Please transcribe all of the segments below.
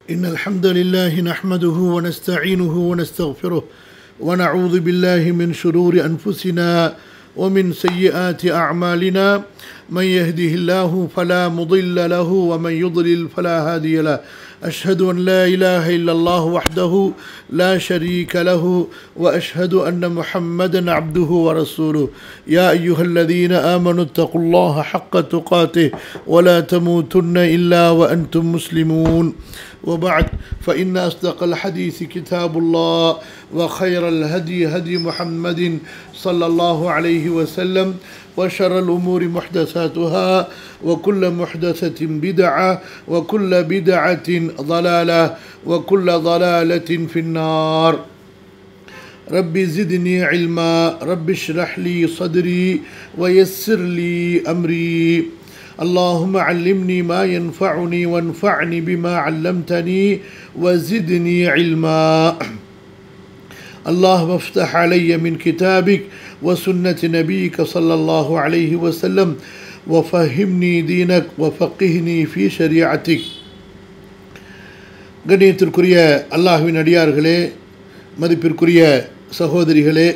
إن الحمد لله نحمده ونستعينه ونستغفره ونعوذ بالله من شرور أنفسنا ومن سيئات أعمالنا من يهده الله فلا مضل له ومن يضلل فلا هادي له أشهد أن لا إله إلا الله وحده لا شريك له وأشهد أن محمدا عبده ورسوله يا أيها الذين آمنوا اتقوا الله حق تقاته ولا تموتن إلا وأنتم مسلمون وبعد فإن أصدق الحديث كتاب الله وخير الهدي هدي محمد صلى الله عليه وسلم وشر الأمور محدثاتها وكل محدثة بدعة وكل بدعة ضلالة وكل ضلالة في النار رب زدني علما رب اشرح لي صدري ويسر لي أمري اللهم علمني ما ينفعني وانفعني بما علمتني وزدني علما اللهم افتح علي من كتابك وسنة نبيك صلى الله عليه وسلم وفهمني دينك وفقهني في شريعتك கண்ணியத்திற்குரிய அல்லாஹுவின் அடியார்களே மதிப்பிற்குரிய சகோதரிகளே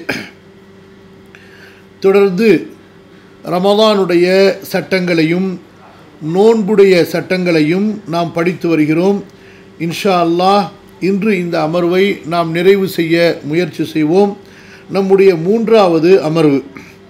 தொடர்ந்து ரமதானுடைய சட்டங்களையும் நோன்புடைய சட்டங்களையும் நாம் படித்து வருகிறோம் இன்ஷா அல்லாஹ் இன்று இந்த அமர்வை நாம் நிறைவு செய்ய முயற்சி செய்வோம் நம்முடைய மூன்றாவது அமர்வு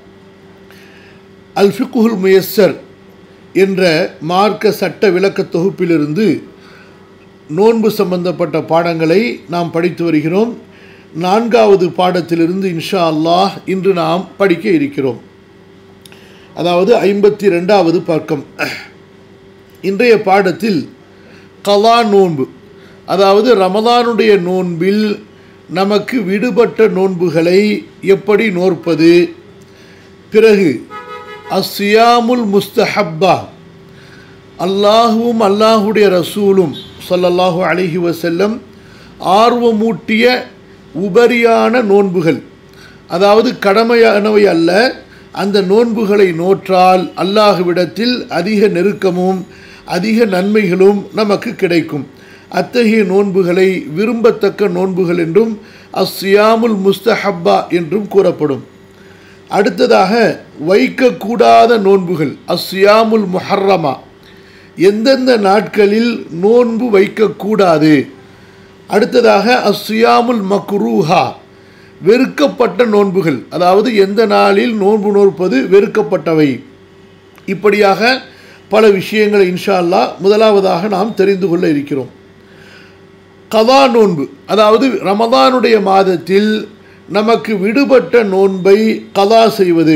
அல் ஃபிகுல் முயஸ்ஸர் என்ற மார்க்க சட்ட விளக்க தொகுப்பிலிருந்து நோன்பு சம்பந்தப்பட்ட பாடங்களை நாம் படித்து வருகிறோம் நான்காவது பாடத்திலிருந்து இன்ஷா அல்லாஹ் இன்று நாம் படிக்க இருக்கிறோம் அதாவது ஐம்பத்தி ரெண்டாவது பக்கம் இன்றைய பாடத்தில் கலா நோன்பு அதாவது ரமதானுடைய நோன்பில் நமக்கு விடுபட்ட நோன்புகளை எப்படி நோற்பது பிறகு அஸ்யாமுல் முஸ்தஹப்பா அல்லாஹுவும் அல்லாஹுடைய ரசூலும் சொல்லல்லாஹு அலஹி வசல்லம் ஆர்வமூட்டிய உபரியான நோன்புகள் அதாவது கடமையானவை அல்ல அந்த நோன்புகளை நோற்றால் அல்லாஹுவிடத்தில் அதிக நெருக்கமும் அதிக நன்மைகளும் நமக்கு கிடைக்கும் அத்தகைய நோன்புகளை விரும்பத்தக்க நோன்புகள் என்றும் அஸ்யாமுல் முஸ்தஹப்பா என்றும் கூறப்படும் அடுத்ததாக வைக்கக்கூடாத நோன்புகள் அஸ்யாமுல் முஹர்ரமா எந்தெந்த நாட்களில் நோன்பு வைக்கக்கூடாது அடுத்ததாக அஸ்யாமுல் மக்ரூஹா வெறுக்கப்பட்ட நோன்புகள் அதாவது எந்த நாளில் நோன்பு நோற்பது வெறுக்கப்பட்டவை இப்படியாக பல விஷயங்களை இன்ஷா அல்லா முதலாவதாக நாம் தெரிந்து கொள்ள இருக்கிறோம் கதா நோன்பு அதாவது ரமதானுடைய மாதத்தில் நமக்கு விடுபட்ட நோன்பை கதா செய்வது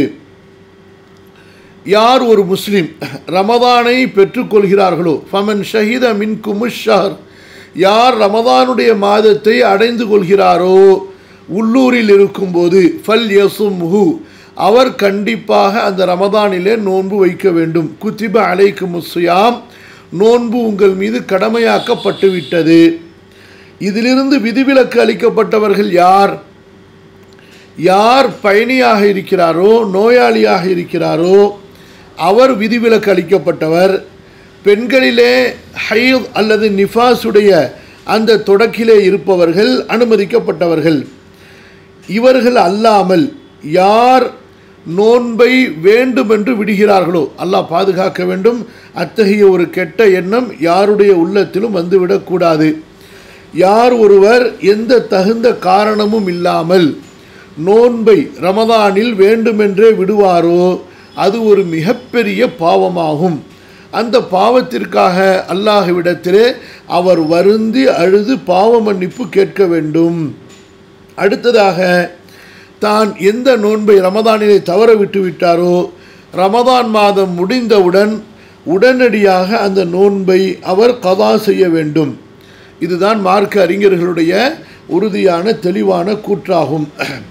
யார் ஒரு முஸ்லீம் ரமதானை பெற்றுக்கொள்கிறார்களோ ஃபமன் ஷஹீத மின் குமுஷார் யார் ரமதானுடைய மாதத்தை அடைந்து கொள்கிறாரோ உள்ளூரில் இருக்கும்போது ஃபல் யசும் ஹூ அவர் கண்டிப்பாக அந்த ரமதானிலே நோன்பு வைக்க வேண்டும் குத்திப அலைக்கு முஸ்யாம் நோன்பு உங்கள் மீது கடமையாக்கப்பட்டு விட்டது இதிலிருந்து விதிவிலக்கு அளிக்கப்பட்டவர்கள் யார் யார் பயணியாக இருக்கிறாரோ நோயாளியாக இருக்கிறாரோ அவர் விதிவிலக்கு அளிக்கப்பட்டவர் பெண்களிலே ஹைத் அல்லது நிஃபாஸுடைய அந்த தொடக்கிலே இருப்பவர்கள் அனுமதிக்கப்பட்டவர்கள் இவர்கள் அல்லாமல் யார் நோன்பை வேண்டும் என்று விடுகிறார்களோ அல்லாஹ் பாதுகாக்க வேண்டும் அத்தகைய ஒரு கெட்ட எண்ணம் யாருடைய உள்ளத்திலும் வந்துவிடக்கூடாது யார் ஒருவர் எந்த தகுந்த காரணமும் இல்லாமல் நோன்பை ரமதானில் வேண்டுமென்றே விடுவாரோ அது ஒரு மிகப்பெரிய பாவமாகும் அந்த பாவத்திற்காக அல்லாஹுவிடத்திலே அவர் வருந்தி அழுது பாவ மன்னிப்பு கேட்க வேண்டும் அடுத்ததாக தான் எந்த நோன்பை ரமதானிலே தவற விட்டு விட்டாரோ ரமதான் மாதம் முடிந்தவுடன் உடனடியாக அந்த நோன்பை அவர் கதா செய்ய வேண்டும் இதுதான் மார்க்க அறிஞர்களுடைய உறுதியான தெளிவான கூற்றாகும்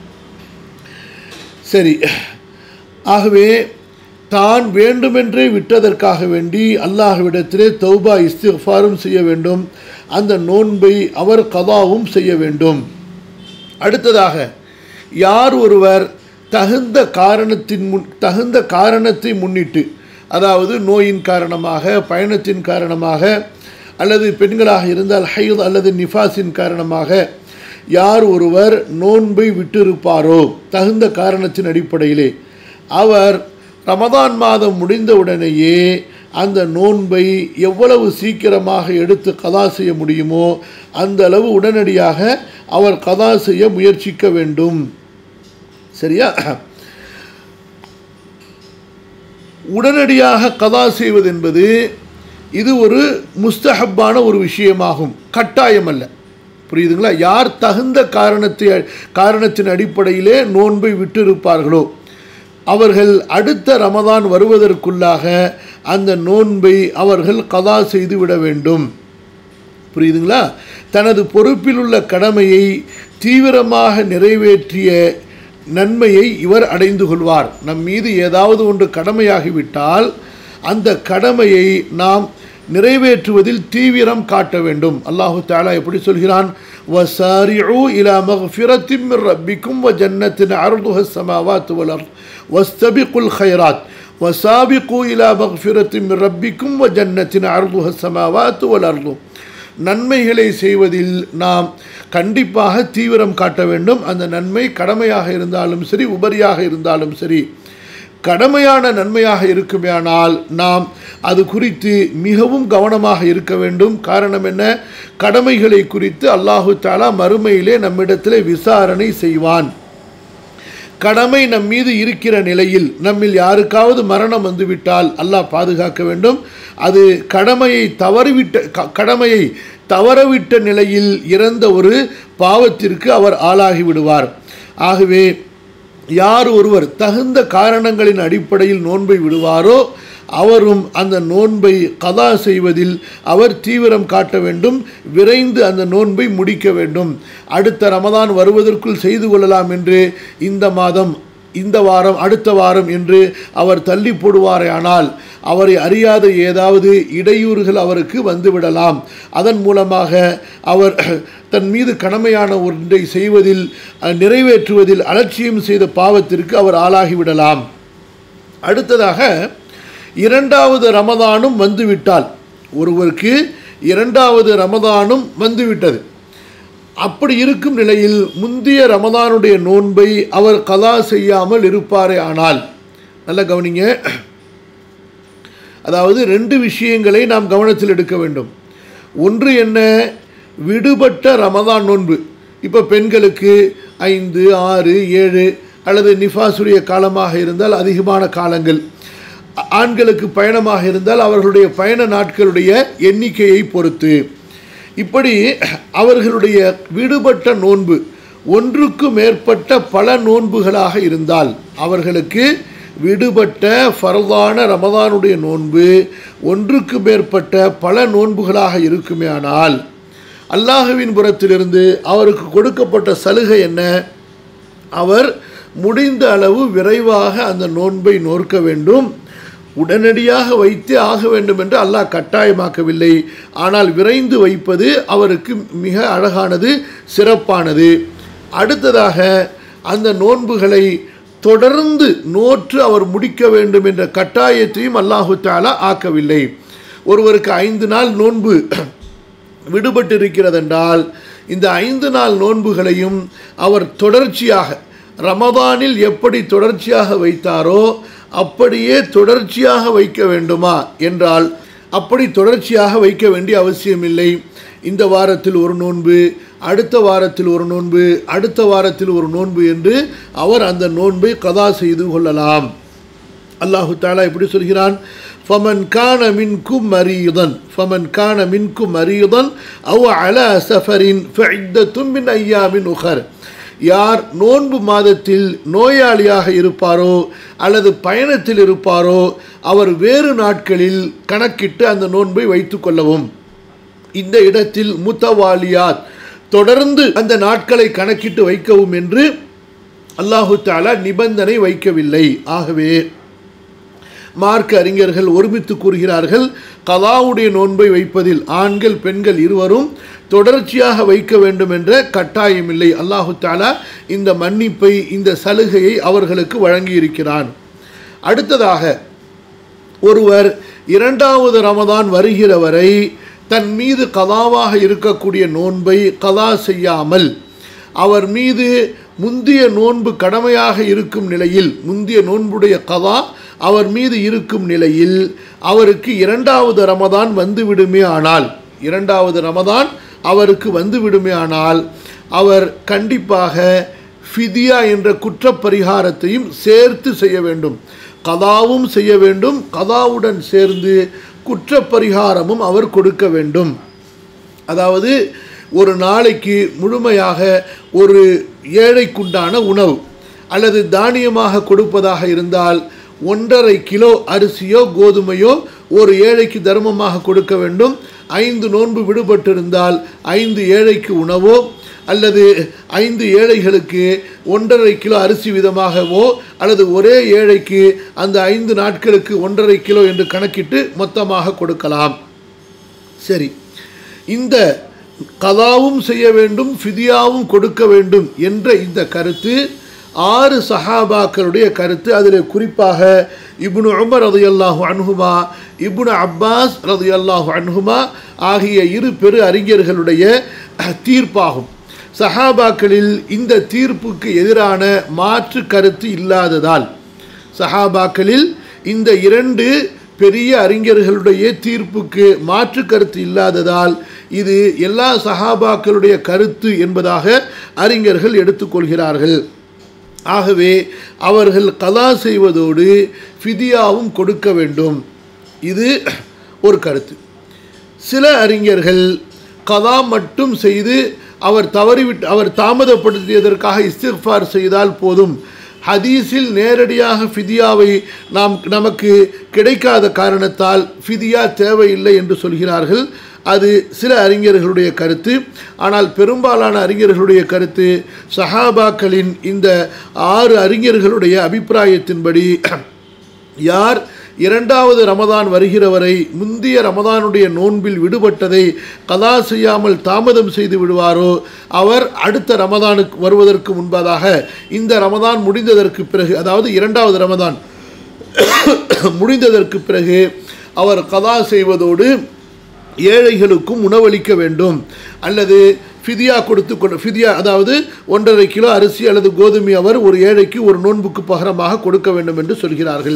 சரி ஆகவே தான் வேண்டுமென்றே விட்டதற்காக வேண்டி அல்லாஹ்விடத்திலே தௌபா இஸ்திஃபாரும் செய்ய வேண்டும் அந்த நோன்பை அவர் கதாவும் செய்ய வேண்டும் அடுத்ததாக யார் ஒருவர் தகுந்த காரணத்தின் முன் தகுந்த காரணத்தை முன்னிட்டு அதாவது நோயின் காரணமாக பயணத்தின் காரணமாக அல்லது பெண்களாக இருந்தால் ஹைத் அல்லது நிஃபாஸின் காரணமாக யார் ஒருவர் நோன்பை விட்டிருப்பாரோ தகுந்த காரணத்தின் அடிப்படையிலே அவர் ரமதான் மாதம் முடிந்தவுடனேயே அந்த நோன்பை எவ்வளவு சீக்கிரமாக எடுத்து கதா செய்ய முடியுமோ அந்த அளவு உடனடியாக அவர் கதா செய்ய முயற்சிக்க வேண்டும் சரியா உடனடியாக கதா செய்வது என்பது இது ஒரு முஸ்தஹப்பான ஒரு விஷயமாகும் கட்டாயம் அல்ல புரியுதுங்களா யார் தகுந்த காரணத்தை காரணத்தின் அடிப்படையிலே நோன்பை விட்டிருப்பார்களோ அவர்கள் அடுத்த ரமதான் வருவதற்குள்ளாக அந்த நோன்பை அவர்கள் கதா செய்து விட வேண்டும் புரியுதுங்களா தனது பொறுப்பில் உள்ள கடமையை தீவிரமாக நிறைவேற்றிய நன்மையை இவர் அடைந்து கொள்வார் நம் மீது ஏதாவது ஒன்று கடமையாகிவிட்டால் அந்த கடமையை நாம் நிறைவேற்றுவதில் தீவிரம் காட்ட வேண்டும் அல்லாஹு தாலா எப்படி சொல்கிறான் وَسَارِعُوا إِلَى مَغْفِرَةٍ مِّن رَّبِّكُمْ وَجَنَّةٍ عَرْضُهَا السَّمَاوَاتُ وَالْأَرْضُ وَاسْتَبِقُوا الْخَيْرَاتِ وَسَابِقُوا إِلَى مَغْفِرَةٍ مِّن رَّبِّكُمْ وَجَنَّةٍ عَرْضُهَا السَّمَاوَاتُ وَالْأَرْضُ நன்மைகளை செய்வதில் நாம் கண்டிப்பாக தீவிரம் காட்ட வேண்டும் அந்த நன்மை கடமையாக இருந்தாலும் சரி உபரியாக இருந்தாலும் சரி கடமையான நன்மையாக இருக்குமேயானால் நாம் அது குறித்து மிகவும் கவனமாக இருக்க வேண்டும் காரணம் என்ன கடமைகளை குறித்து அல்லாஹு தாலா மறுமையிலே நம்மிடத்திலே விசாரணை செய்வான் கடமை நம் மீது இருக்கிற நிலையில் நம்மில் யாருக்காவது மரணம் வந்துவிட்டால் அல்லாஹ் பாதுகாக்க வேண்டும் அது கடமையை தவறிவிட்ட க- கடமையை தவறவிட்ட நிலையில் இறந்த ஒரு பாவத்திற்கு அவர் ஆளாகி விடுவார் ஆகவே யார் ஒருவர் தகுந்த காரணங்களின் அடிப்படையில் நோன்பை விடுவாரோ அவரும் அந்த நோன்பை கதா செய்வதில் அவர் தீவிரம் காட்ட வேண்டும் விரைந்து அந்த நோன்பை முடிக்க வேண்டும் அடுத்த ரமதான் வருவதற்குள் செய்து கொள்ளலாம் என்று இந்த மாதம் இந்த வாரம் அடுத்த வாரம் என்று அவர் தள்ளி போடுவாரேயானால் அவரை அறியாத ஏதாவது இடையூறுகள் அவருக்கு வந்துவிடலாம் அதன் மூலமாக அவர் தன் மீது கடமையான ஒன்றை செய்வதில் அஹ், நிறைவேற்றுவதில் அலட்சியம் செய்த பாவத்திற்கு அவர் ஆளாகிவிடலாம் அடுத்ததாக இரண்டாவது ரமதானும் வந்துவிட்டால் ஒருவருக்கு இரண்டாவது ரமதானும் வந்துவிட்டது அப்படி இருக்கும் நிலையில் முந்தைய ரமதானுடைய நோன்பை அவர் கதா செய்யாமல் இருப்பாரே ஆனால் நல்லா கவனிங்க அதாவது ரெண்டு விஷயங்களை நாம் கவனத்தில் எடுக்க வேண்டும் ஒன்று என்ன விடுபட்ட ரமதான் நோன்பு இப்போ பெண்களுக்கு ஐந்து ஆறு ஏழு அல்லது நிஃபாசுடைய காலமாக இருந்தால் அதிகமான காலங்கள் ஆ- ஆண்களுக்கு பயணமாக இருந்தால் அவர்களுடைய பயண நாட்களுடைய எண்ணிக்கையை பொறுத்து இப்படி அவர்களுடைய விடுபட்ட நோன்பு ஒன்றுக்கு மேற்பட்ட பல நோன்புகளாக இருந்தால் அவர்களுக்கு விடுபட்ட ஃபர்தான ரமதானுடைய நோன்பு ஒன்றுக்கு மேற்பட்ட பல நோன்புகளாக இருக்குமேயானால் அல்லாஹுவின் புறத்திலிருந்து அவருக்கு கொடுக்கப்பட்ட சலுகை என்ன அவர் முடிந்த அளவு விரைவாக அந்த நோன்பை நோற்க வேண்டும் உடனடியாக வைத்தே ஆக வேண்டும் என்று அல்லாஹ் கட்டாயமாக்கவில்லை ஆனால் விரைந்து வைப்பது அவருக்கு மிக அழகானது சிறப்பானது அடுத்ததாக அந்த நோன்புகளை தொடர்ந்து நோற்று அவர் முடிக்க வேண்டும் என்ற கட்டாயத்தையும் அல்லாஹு தாலா ஆக்கவில்லை ஒருவருக்கு ஐந்து நாள் நோன்பு விடுபட்டிருக்கிறதென்றால் இந்த ஐந்து நாள் நோன்புகளையும் அவர் தொடர்ச்சியாக ரமதானில் எப்படி தொடர்ச்சியாக வைத்தாரோ அப்படியே தொடர்ச்சியாக வைக்க வேண்டுமா என்றால் அப்படி தொடர்ச்சியாக வைக்க வேண்டிய அவசியமில்லை இந்த வாரத்தில் ஒரு நோன்பு அடுத்த வாரத்தில் ஒரு நோன்பு அடுத்த வாரத்தில் ஒரு நோன்பு என்று அவர் அந்த நோன்பை கதா செய்து கொள்ளலாம் அல்லாஹு தாலா எப்படி சொல்கிறான் ஃபமன் கான மின்கும் மரீதன் ஃபமன் கான மின்கும் மரீதன் அவ் அல சஃபரின் ஃபஇத்தத்தும் மின் ஐயாமின் உகர் யார் நோன்பு மாதத்தில் நோயாளியாக இருப்பாரோ அல்லது பயணத்தில் இருப்பாரோ அவர் வேறு நாட்களில் கணக்கிட்டு அந்த நோன்பை வைத்துக் கொள்ளவும் இந்த இடத்தில் முத்தவாலியாத் தொடர்ந்து அந்த நாட்களை கணக்கிட்டு வைக்கவும் என்று அல்லாஹு தாலா நிபந்தனை வைக்கவில்லை ஆகவே மார்க்க அறிஞர்கள் ஒருமித்து கூறுகிறார்கள் கலாவுடைய நோன்பை வைப்பதில் ஆண்கள் பெண்கள் இருவரும் தொடர்ச்சியாக வைக்க வேண்டும் என்ற கட்டாயமில்லை அல்லாஹு தாலா இந்த மன்னிப்பை இந்த சலுகையை அவர்களுக்கு வழங்கியிருக்கிறான் அடுத்ததாக ஒருவர் இரண்டாவது ரமதான் வருகிற வரை தன் மீது கதாவாக இருக்கக்கூடிய நோன்பை கதா செய்யாமல் அவர் மீது முந்திய நோன்பு கடமையாக இருக்கும் நிலையில் முந்திய நோன்புடைய கதா அவர் மீது இருக்கும் நிலையில் அவருக்கு இரண்டாவது ரமதான் வந்துவிடுமே ஆனால் இரண்டாவது ரமதான் அவருக்கு வந்துவிடுமே ஆனால் அவர் கண்டிப்பாக ஃபிதியா என்ற குற்றப்பரிகாரத்தையும் சேர்த்து செய்ய வேண்டும் கதாவும் செய்ய வேண்டும் கதாவுடன் சேர்ந்து குற்றப்பரிகாரமும் அவர் கொடுக்க வேண்டும் அதாவது ஒரு நாளைக்கு முழுமையாக ஒரு ஏழைக்குண்டான உணவு அல்லது தானியமாக கொடுப்பதாக இருந்தால் ஒன்றரை கிலோ அரிசியோ கோதுமையோ ஒரு ஏழைக்கு தர்மமாக கொடுக்க வேண்டும் ஐந்து நோன்பு விடுபட்டிருந்தால் ஐந்து ஏழைக்கு உணவோ அல்லது ஐந்து ஏழைகளுக்கு ஒன்றரை கிலோ அரிசி விதமாகவோ அல்லது ஒரே ஏழைக்கு அந்த ஐந்து நாட்களுக்கு ஒன்றரை கிலோ என்று கணக்கிட்டு மொத்தமாக கொடுக்கலாம் சரி இந்த கதாவும் செய்ய வேண்டும் ஃபிதியாவும் கொடுக்க வேண்டும் என்ற இந்த கருத்து ஆறு சஹாபாக்களுடைய கருத்து அதில் குறிப்பாக இப்னு உமர் ரதையல்லாஹு அன்ஹுமா இப்னு அப்பாஸ் ரதையல்லாஹு அன்ஹுமா ஆகிய இரு பெரு அறிஞர்களுடைய தீர்ப்பாகும் சஹாபாக்களில் இந்த தீர்ப்புக்கு எதிரான மாற்று கருத்து இல்லாததால் சஹாபாக்களில் இந்த இரண்டு பெரிய அறிஞர்களுடைய தீர்ப்புக்கு மாற்று கருத்து இல்லாததால் இது எல்லா சஹாபாக்களுடைய கருத்து என்பதாக அறிஞர்கள் எடுத்துக்கொள்கிறார்கள் ஆகவே அவர்கள் கலா செய்வதோடு ஃபிதியாவும் கொடுக்க வேண்டும் இது ஒரு கருத்து சில அறிஞர்கள் கதா மட்டும் செய்து அவர் தவறிவிட்டு அவர் தாமதப்படுத்தியதற்காக இஸ்திஃபார் செய்தால் போதும் ஹதீஸில் நேரடியாக ஃபிதியாவை நாம் நமக்கு கிடைக்காத காரணத்தால் ஃபிதியா தேவையில்லை என்று சொல்கிறார்கள் அது சில அறிஞர்களுடைய கருத்து ஆனால் பெரும்பாலான அறிஞர்களுடைய கருத்து சஹாபாக்களின் இந்த ஆறு அறிஞர்களுடைய அபிப்பிராயத்தின்படி யார் இரண்டாவது ரமதான் வருகிற வரை முந்திய ரமதானுடைய நோன்பில் விடுபட்டதை கதா செய்யாமல் தாமதம் செய்து விடுவாரோ அவர் அடுத்த ரமதானுக்கு வருவதற்கு முன்பதாக இந்த ரமதான் முடிந்ததற்கு பிறகு அதாவது இரண்டாவது ரமதான் முடிந்ததற்கு பிறகு அவர் கதா செய்வதோடு ஏழைகளுக்கும் உணவளிக்க வேண்டும் அல்லது ஃபிதியா கொடுத்து கொண்டு ஃபிதியா அதாவது ஒன்றரை கிலோ அரிசி அல்லது கோதுமை அவர் ஒரு ஏழைக்கு ஒரு நோன்புக்கு பகரமாக கொடுக்க வேண்டும் என்று சொல்கிறார்கள்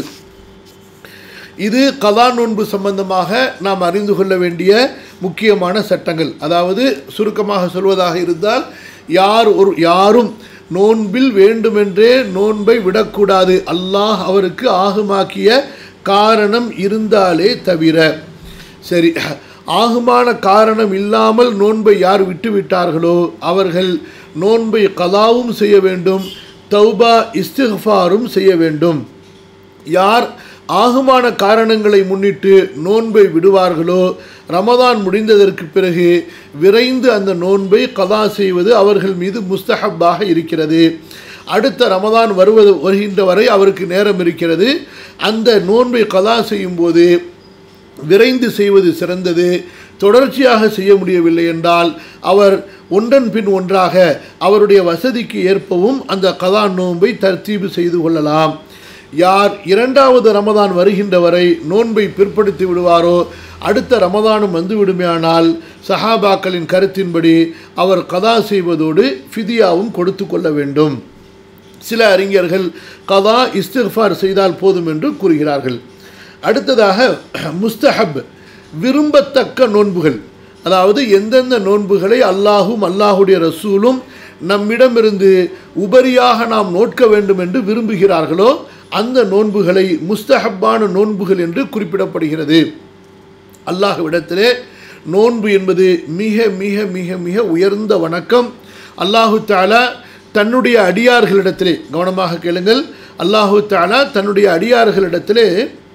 இது கதா நோன்பு சம்பந்தமாக நாம் அறிந்து கொள்ள வேண்டிய முக்கியமான சட்டங்கள் அதாவது சுருக்கமாக சொல்வதாக இருந்தால் யார் ஒரு யாரும் நோன்பில் வேண்டுமென்றே நோன்பை விடக்கூடாது அல்லாஹ் அவருக்கு ஆகுமாக்கிய காரணம் இருந்தாலே தவிர சரி ஆகுமான காரணம் இல்லாமல் நோன்பை யார் விட்டு விட்டார்களோ அவர்கள் நோன்பை கதாவும் செய்ய வேண்டும் தௌபா இஸ்திஃபாரும் செய்ய வேண்டும் யார் ஆகுமான காரணங்களை முன்னிட்டு நோன்பை விடுவார்களோ ரமதான் முடிந்ததற்கு பிறகு விரைந்து அந்த நோன்பை கதா செய்வது அவர்கள் மீது முஸ்தஹப்பாக இருக்கிறது அடுத்த ரமதான் வருவது வருகின்ற வரை அவருக்கு நேரம் இருக்கிறது அந்த நோன்பை கதா செய்யும்போது விரைந்து செய்வது சிறந்தது தொடர்ச்சியாக செய்ய முடியவில்லை என்றால் அவர் ஒன்றன் பின் ஒன்றாக அவருடைய வசதிக்கு ஏற்பவும் அந்த கதா நோன்பை தர்த்தீபு செய்து கொள்ளலாம் யார் இரண்டாவது ரமதான் வருகின்ற வரை நோன்பை பிற்படுத்தி விடுவாரோ அடுத்த ரமதானும் வந்துவிடுமேயானால் சஹாபாக்களின் கருத்தின்படி அவர் கதா செய்வதோடு ஃபிதியாவும் கொடுத்து கொள்ள வேண்டும் சில அறிஞர்கள் கதா இஸ்திஃபார் செய்தால் போதும் என்று கூறுகிறார்கள் அடுத்ததாக முஸ்தஹப் விரும்பத்தக்க நோன்புகள் அதாவது எந்தெந்த நோன்புகளை அல்லாஹும் அல்லாஹுடைய ரசூலும் நம்மிடமிருந்து உபரியாக நாம் நோட்க வேண்டும் என்று விரும்புகிறார்களோ அந்த நோன்புகளை முஸ்தஹப்பான நோன்புகள் என்று குறிப்பிடப்படுகிறது அல்லாஹுவிடத்திலே நோன்பு என்பது மிக மிக மிக மிக உயர்ந்த வணக்கம் அல்லாஹு தாலா தன்னுடைய அடியார்களிடத்திலே கவனமாக கேளுங்கள் அல்லாஹு தாலா தன்னுடைய அடியார்களிடத்திலே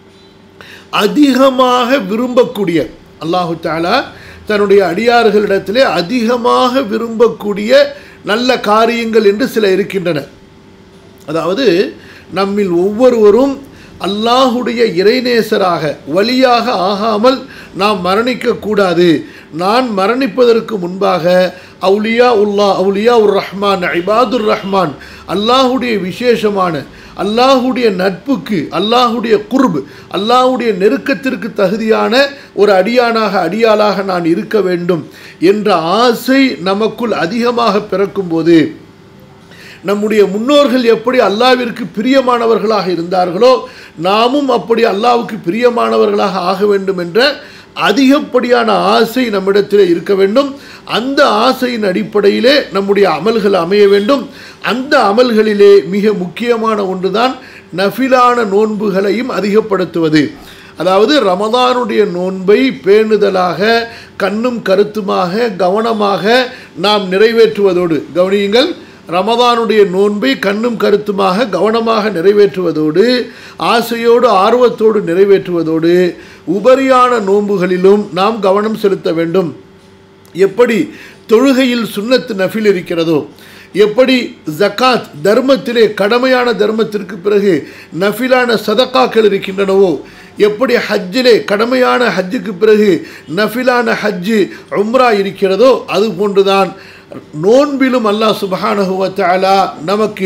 அதிகமாக விரும்பக்கூடிய அல்லாஹு தாலா தன்னுடைய அடியார்களிடத்திலே அதிகமாக விரும்பக்கூடிய நல்ல காரியங்கள் என்று சில இருக்கின்றன அதாவது நம்மில் ஒவ்வொருவரும் அல்லாஹுடைய இறைநேசராக வழியாக ஆகாமல் நாம் மரணிக்கக்கூடாது நான் மரணிப்பதற்கு முன்பாக அவுலியா உல்லா அவுலியா உர் ரஹ்மான் இபாதுர் ரஹ்மான் அல்லாஹுடைய விசேஷமான அல்லாஹுடைய நட்புக்கு அல்லாஹுடைய குர்பு அல்லாஹுடைய நெருக்கத்திற்கு தகுதியான ஒரு அடியானாக அடியாளாக நான் இருக்க வேண்டும் என்ற ஆசை நமக்குள் அதிகமாக பிறக்கும்போது நம்முடைய முன்னோர்கள் எப்படி அல்லாவிற்கு பிரியமானவர்களாக இருந்தார்களோ நாமும் அப்படி அல்லாவுக்கு பிரியமானவர்களாக ஆக வேண்டும் என்ற அதிகப்படியான ஆசை நம்மிடத்தில் இருக்க வேண்டும் அந்த ஆசையின் அடிப்படையிலே நம்முடைய அமல்கள் அமைய வேண்டும் அந்த அமல்களிலே மிக முக்கியமான ஒன்றுதான் நஃபிலான நோன்புகளையும் அதிகப்படுத்துவது அதாவது ரமதானுடைய நோன்பை பேணுதலாக கண்ணும் கருத்துமாக கவனமாக நாம் நிறைவேற்றுவதோடு கவனியுங்கள் ரமதானுடைய நோன்பை கண்ணும் கருத்துமாக கவனமாக நிறைவேற்றுவதோடு ஆசையோடு ஆர்வத்தோடு நிறைவேற்றுவதோடு உபரியான நோன்புகளிலும் நாம் கவனம் செலுத்த வேண்டும் எப்படி தொழுகையில் சுன்னத்து நஃபில் இருக்கிறதோ எப்படி ஜக்காத் தர்மத்திலே கடமையான தர்மத்திற்கு பிறகு நஃபிலான சதக்காக்கள் இருக்கின்றனவோ எப்படி ஹஜ்ஜிலே கடமையான ஹஜ்ஜுக்கு பிறகு நஃபிலான ஹஜ்ஜு உம்ரா இருக்கிறதோ அது போன்றுதான் நோன்பிலும் அல்லாஹ் சுபஹானஹுவ தஆலா நமக்கு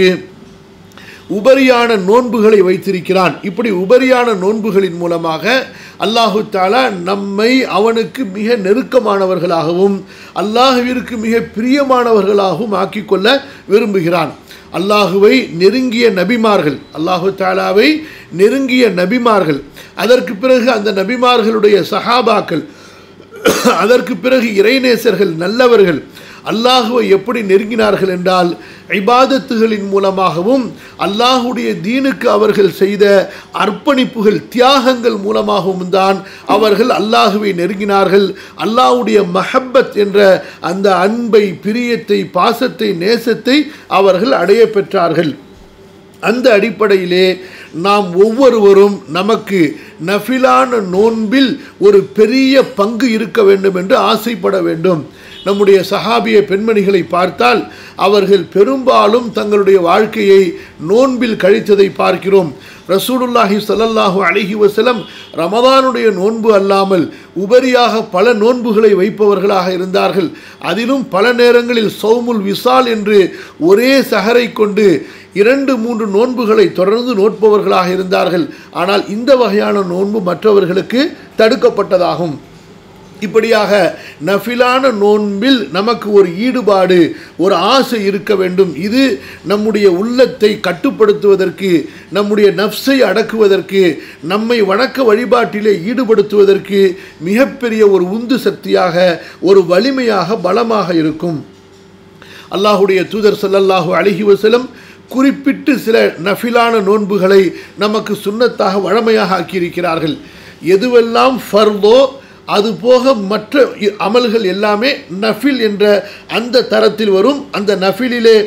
உபரியான நோன்புகளை வைத்திருக்கிறான் இப்படி உபரியான நோன்புகளின் மூலமாக அல்லாஹு தாலா நம்மை அவனுக்கு மிக நெருக்கமானவர்களாகவும் அல்லாஹுவிற்கு மிக பிரியமானவர்களாகவும் ஆக்கிக்கொள்ள விரும்புகிறான் அல்லாஹுவை நெருங்கிய நபிமார்கள் அல்லாஹு தாலாவை நெருங்கிய நபிமார்கள் அதற்கு பிறகு அந்த நபிமார்களுடைய சஹாபாக்கள் அதற்கு பிறகு இறைநேசர்கள் நல்லவர்கள் அல்லாஹுவை எப்படி நெருங்கினார்கள் என்றால் இபாதத்துகளின் மூலமாகவும் அல்லாஹுடைய தீனுக்கு அவர்கள் செய்த அர்ப்பணிப்புகள் தியாகங்கள் மூலமாகவும் தான் அவர்கள் அல்லாஹுவை நெருங்கினார்கள் அல்லாஹுடைய மஹப்பத் என்ற அந்த அன்பை பிரியத்தை பாசத்தை நேசத்தை அவர்கள் அடைய பெற்றார்கள் அந்த அடிப்படையிலே நாம் ஒவ்வொருவரும் நமக்கு நஃபிலான நோன்பில் ஒரு பெரிய பங்கு இருக்க வேண்டும் என்று ஆசைப்பட வேண்டும் நம்முடைய சஹாபிய பெண்மணிகளை பார்த்தால் அவர்கள் பெரும்பாலும் தங்களுடைய வாழ்க்கையை நோன்பில் கழித்ததை பார்க்கிறோம் ரசூலுல்லாஹி ஸல்லல்லாஹு அலைஹி வஸல்லம் ரமதானுடைய நோன்பு அல்லாமல் உபரியாக பல நோன்புகளை வைப்பவர்களாக இருந்தார்கள் அதிலும் பல நேரங்களில் சௌமுல் விசால் என்று ஒரே சஹரை கொண்டு இரண்டு மூன்று நோன்புகளை தொடர்ந்து நோட்பவர்களாக இருந்தார்கள் ஆனால் இந்த வகையான நோன்பு மற்றவர்களுக்கு தடுக்கப்பட்டதாகும் இப்படியாக நஃபிலான நோன்பில் நமக்கு ஒரு ஈடுபாடு ஒரு ஆசை இருக்க வேண்டும் இது நம்முடைய உள்ளத்தை கட்டுப்படுத்துவதற்கு நம்முடைய நஃப்ஸை அடக்குவதற்கு நம்மை வணக்க வழிபாட்டிலே ஈடுபடுத்துவதற்கு மிகப்பெரிய ஒரு உந்து சக்தியாக ஒரு வலிமையாக பலமாக இருக்கும் அல்லாஹுடைய தூதர் ஸல்லல்லாஹு அலைஹி வஸல்லம் குறிப்பிட்டு சில நஃபிலான நோன்புகளை நமக்கு சுன்னத்தாக வழமையாக ஆக்கியிருக்கிறார்கள் எதுவெல்லாம் ஃபர்தோ அது போக மற்ற இ- அமல்கள் எல்லாமே நஃபில் என்ற அந்த தரத்தில் வரும் அந்த நஃபிலிலே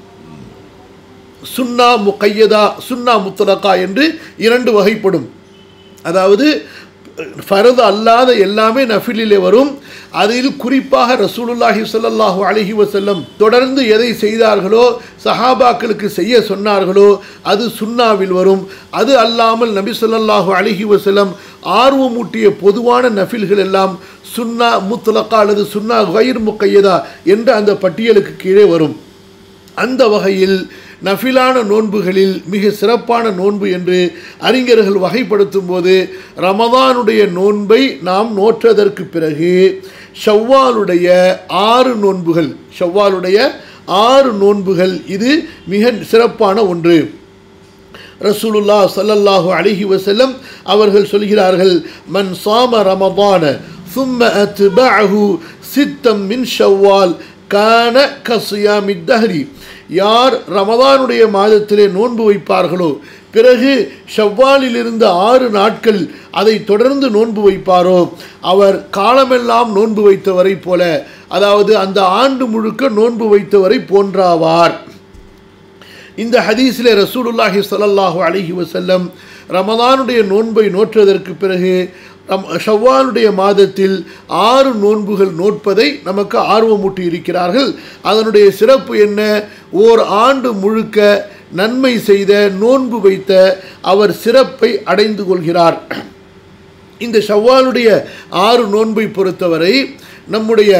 சுன்னா முக்கையதா சுன்னா முத்தலக்கா என்று இரண்டு வகைப்படும் அதாவது ஃபரது அல்லாத எல்லாமே நஃபிலிலே வரும் அதில் குறிப்பாக ரசூலுல்லாஹி ஸல்லல்லாஹு அலைஹி வஸல்லம் தொடர்ந்து எதை செய்தார்களோ சஹாபாக்களுக்கு செய்ய சொன்னார்களோ அது சுன்னாவில் வரும் அது அல்லாமல் நபி ஸல்லல்லாஹு அலைஹி வஸல்லம் ஆர்வமூட்டிய பொதுவான நஃபில்கள் எல்லாம் சுன்னா முத்தலக்கா அல்லது சுன்னா கயிர் முக்கையதா என்ற அந்த பட்டியலுக்கு கீழே வரும் அந்த வகையில் நஃபிலான நோன்புகளில் மிக சிறப்பான நோன்பு என்று அறிஞர்கள் வகைப்படுத்தும் போது ரமதானுடைய நோன்பை நாம் நோற்றதற்கு பிறகு ஷவ்வாலுடைய ஆறு நோன்புகள் ஷவ்வாலுடைய ஆறு நோன்புகள் இது மிக சிறப்பான ஒன்று ரசூலுல்லா ஸல்லல்லாஹு அலைஹி வஸல்லம் அவர்கள் சொல்கிறார்கள் மன் சாம ரமதான ثم أتبعه ستا من شوال கான கசியாமி தஹரி யார் ரமதானுடைய மாதத்திலே நோன்பு வைப்பார்களோ பிறகு ஷவ்வாலில் இருந்த ஆறு நாட்கள் அதை தொடர்ந்து நோன்பு வைப்பாரோ அவர் காலமெல்லாம் நோன்பு வைத்தவரை போல அதாவது அந்த ஆண்டு முழுக்க நோன்பு வைத்தவரை போன்றாவார் இந்த ஹதீஸிலே ரசூலுல்லாஹி ஸல்லல்லாஹு அலைஹி வஸல்லம் ரமதானுடைய நோன்பை நோற்றதற்கு பிறகு ரம் ஷவ்வாலுடைய மாதத்தில் ஆறு நோன்புகள் நோட்பதை நமக்கு ஆர்வமூட்டி இருக்கிறார்கள் அதனுடைய சிறப்பு என்ன ஓர் ஆண்டு முழுக்க நன்மை செய்த நோன்பு வைத்த அவர் சிறப்பை அடைந்து கொள்கிறார் இந்த ஷவ்வாலுடைய ஆறு நோன்பை பொறுத்தவரை நம்முடைய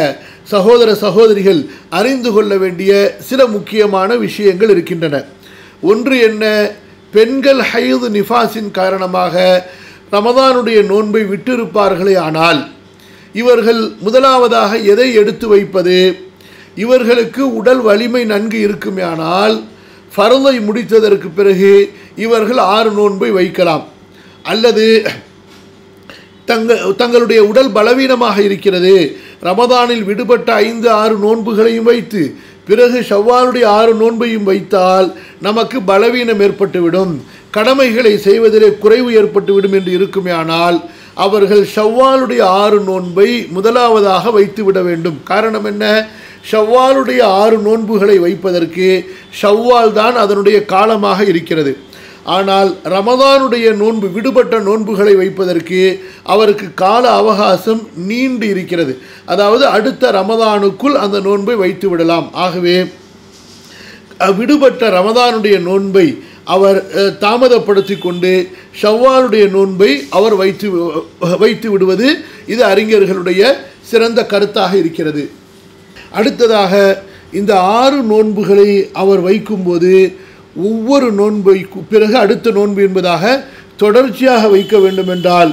சகோதர சகோதரிகள் அறிந்து கொள்ள வேண்டிய சில முக்கியமான விஷயங்கள் இருக்கின்றன ஒன்று என்ன பெண்கள் ஹைது நிஃபாஸின் காரணமாக ரமதானுடைய நோன்பை விட்டிருப்பார்களே ஆனால் இவர்கள் முதலாவதாக எதை எடுத்து வைப்பது இவர்களுக்கு உடல் வலிமை நன்கு இருக்குமேயானால் ஃபரலை முடித்ததற்கு பிறகு இவர்கள் ஆறு நோன்பை வைக்கலாம் அல்லது தங்க தங்களுடைய உடல் பலவீனமாக இருக்கிறது ரமதானில் விடுபட்ட ஐந்து ஆறு நோன்புகளையும் வைத்து பிறகு ஷவ்வாலுடைய ஆறு நோன்பையும் வைத்தால் நமக்கு பலவீனம் ஏற்பட்டுவிடும் கடமைகளை செய்வதிலே குறைவு ஏற்பட்டுவிடும் என்று இருக்குமேயானால் அவர்கள் ஷவ்வாலுடைய ஆறு நோன்பை முதலாவதாக வைத்து விட வேண்டும் காரணம் என்ன ஷவ்வாலுடைய ஆறு நோன்புகளை வைப்பதற்கு ஷவ்வால் தான் அதனுடைய காலமாக இருக்கிறது ஆனால் ரமதானுடைய நோன்பு விடுபட்ட நோன்புகளை வைப்பதற்கு அவருக்கு கால அவகாசம் நீண்டு இருக்கிறது அதாவது அடுத்த ரமதானுக்குள் அந்த நோன்பை வைத்து விடலாம் ஆகவே விடுபட்ட ரமதானுடைய நோன்பை அவர் தாமதப்படுத்தி கொண்டு ஷவ்வாலுடைய நோன்பை அவர் வைத்து வைத்து விடுவது இது அறிஞர்களுடைய சிறந்த கருத்தாக இருக்கிறது அடுத்ததாக இந்த ஆறு நோன்புகளை அவர் வைக்கும்போது ஒவ்வொரு நோன்பை பிறகு அடுத்த நோன்பு என்பதாக தொடர்ச்சியாக வைக்க வேண்டும் என்றால்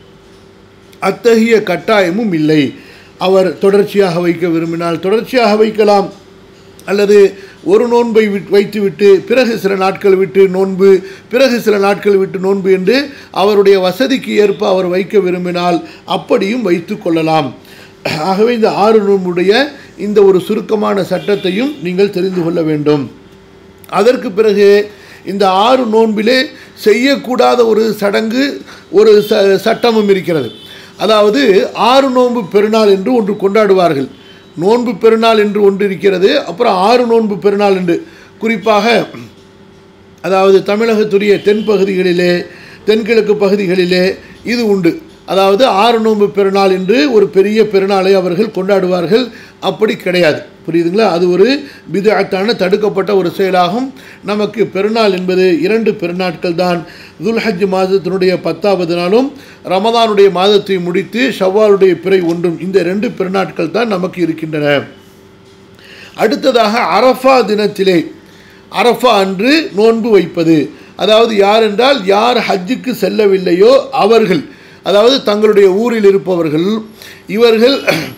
அத்தகைய கட்டாயமும் இல்லை அவர் தொடர்ச்சியாக வைக்க விரும்பினால் தொடர்ச்சியாக வைக்கலாம் அல்லது ஒரு நோன்பை வைத்துவிட்டு பிறகு சில நாட்கள் விட்டு நோன்பு பிறகு சில நாட்கள் விட்டு நோன்பு என்று அவருடைய வசதிக்கு ஏற்ப அவர் வைக்க விரும்பினால் அப்படியும் வைத்து கொள்ளலாம் ஆகவே இந்த ஆறு நோன்புடைய இந்த ஒரு சுருக்கமான சட்டத்தையும் நீங்கள் தெரிந்து கொள்ள வேண்டும் அதற்கு பிறகு இந்த ஆறு நோன்பிலே செய்யக்கூடாத ஒரு சடங்கு ஒரு ச சட்டமும் இருக்கிறது அதாவது ஆறு நோன்பு பெருநாள் என்று ஒன்று கொண்டாடுவார்கள் நோன்பு பெருநாள் என்று ஒன்று இருக்கிறது அப்புறம் ஆறு நோன்பு பெருநாள் என்று குறிப்பாக அதாவது தமிழகத்துடைய தென் பகுதிகளிலே தென்கிழக்கு பகுதிகளிலே இது உண்டு அதாவது ஆறு நோன்பு பெருநாள் என்று ஒரு பெரிய பெருநாளை அவர்கள் கொண்டாடுவார்கள் அப்படி கிடையாது புரியுதுங்களா அது ஒரு பிதாத்தான தடுக்கப்பட்ட ஒரு செயலாகும் நமக்கு பெருநாள் என்பது இரண்டு பெருநாட்கள் தான் துல்ஹஜ் மாதத்தினுடைய பத்தாவது நாளும் ரமதானுடைய மாதத்தை முடித்து ஷவ்வாலுடைய பிறை ஒன்றும் இந்த ரெண்டு பெருநாட்கள் தான் நமக்கு இருக்கின்றன அடுத்ததாக அரஃபா தினத்திலே அரஃபா அன்று நோன்பு வைப்பது அதாவது யார் என்றால் யார் ஹஜ்ஜுக்கு செல்லவில்லையோ அவர்கள் அதாவது தங்களுடைய ஊரில் இருப்பவர்கள் இவர்கள்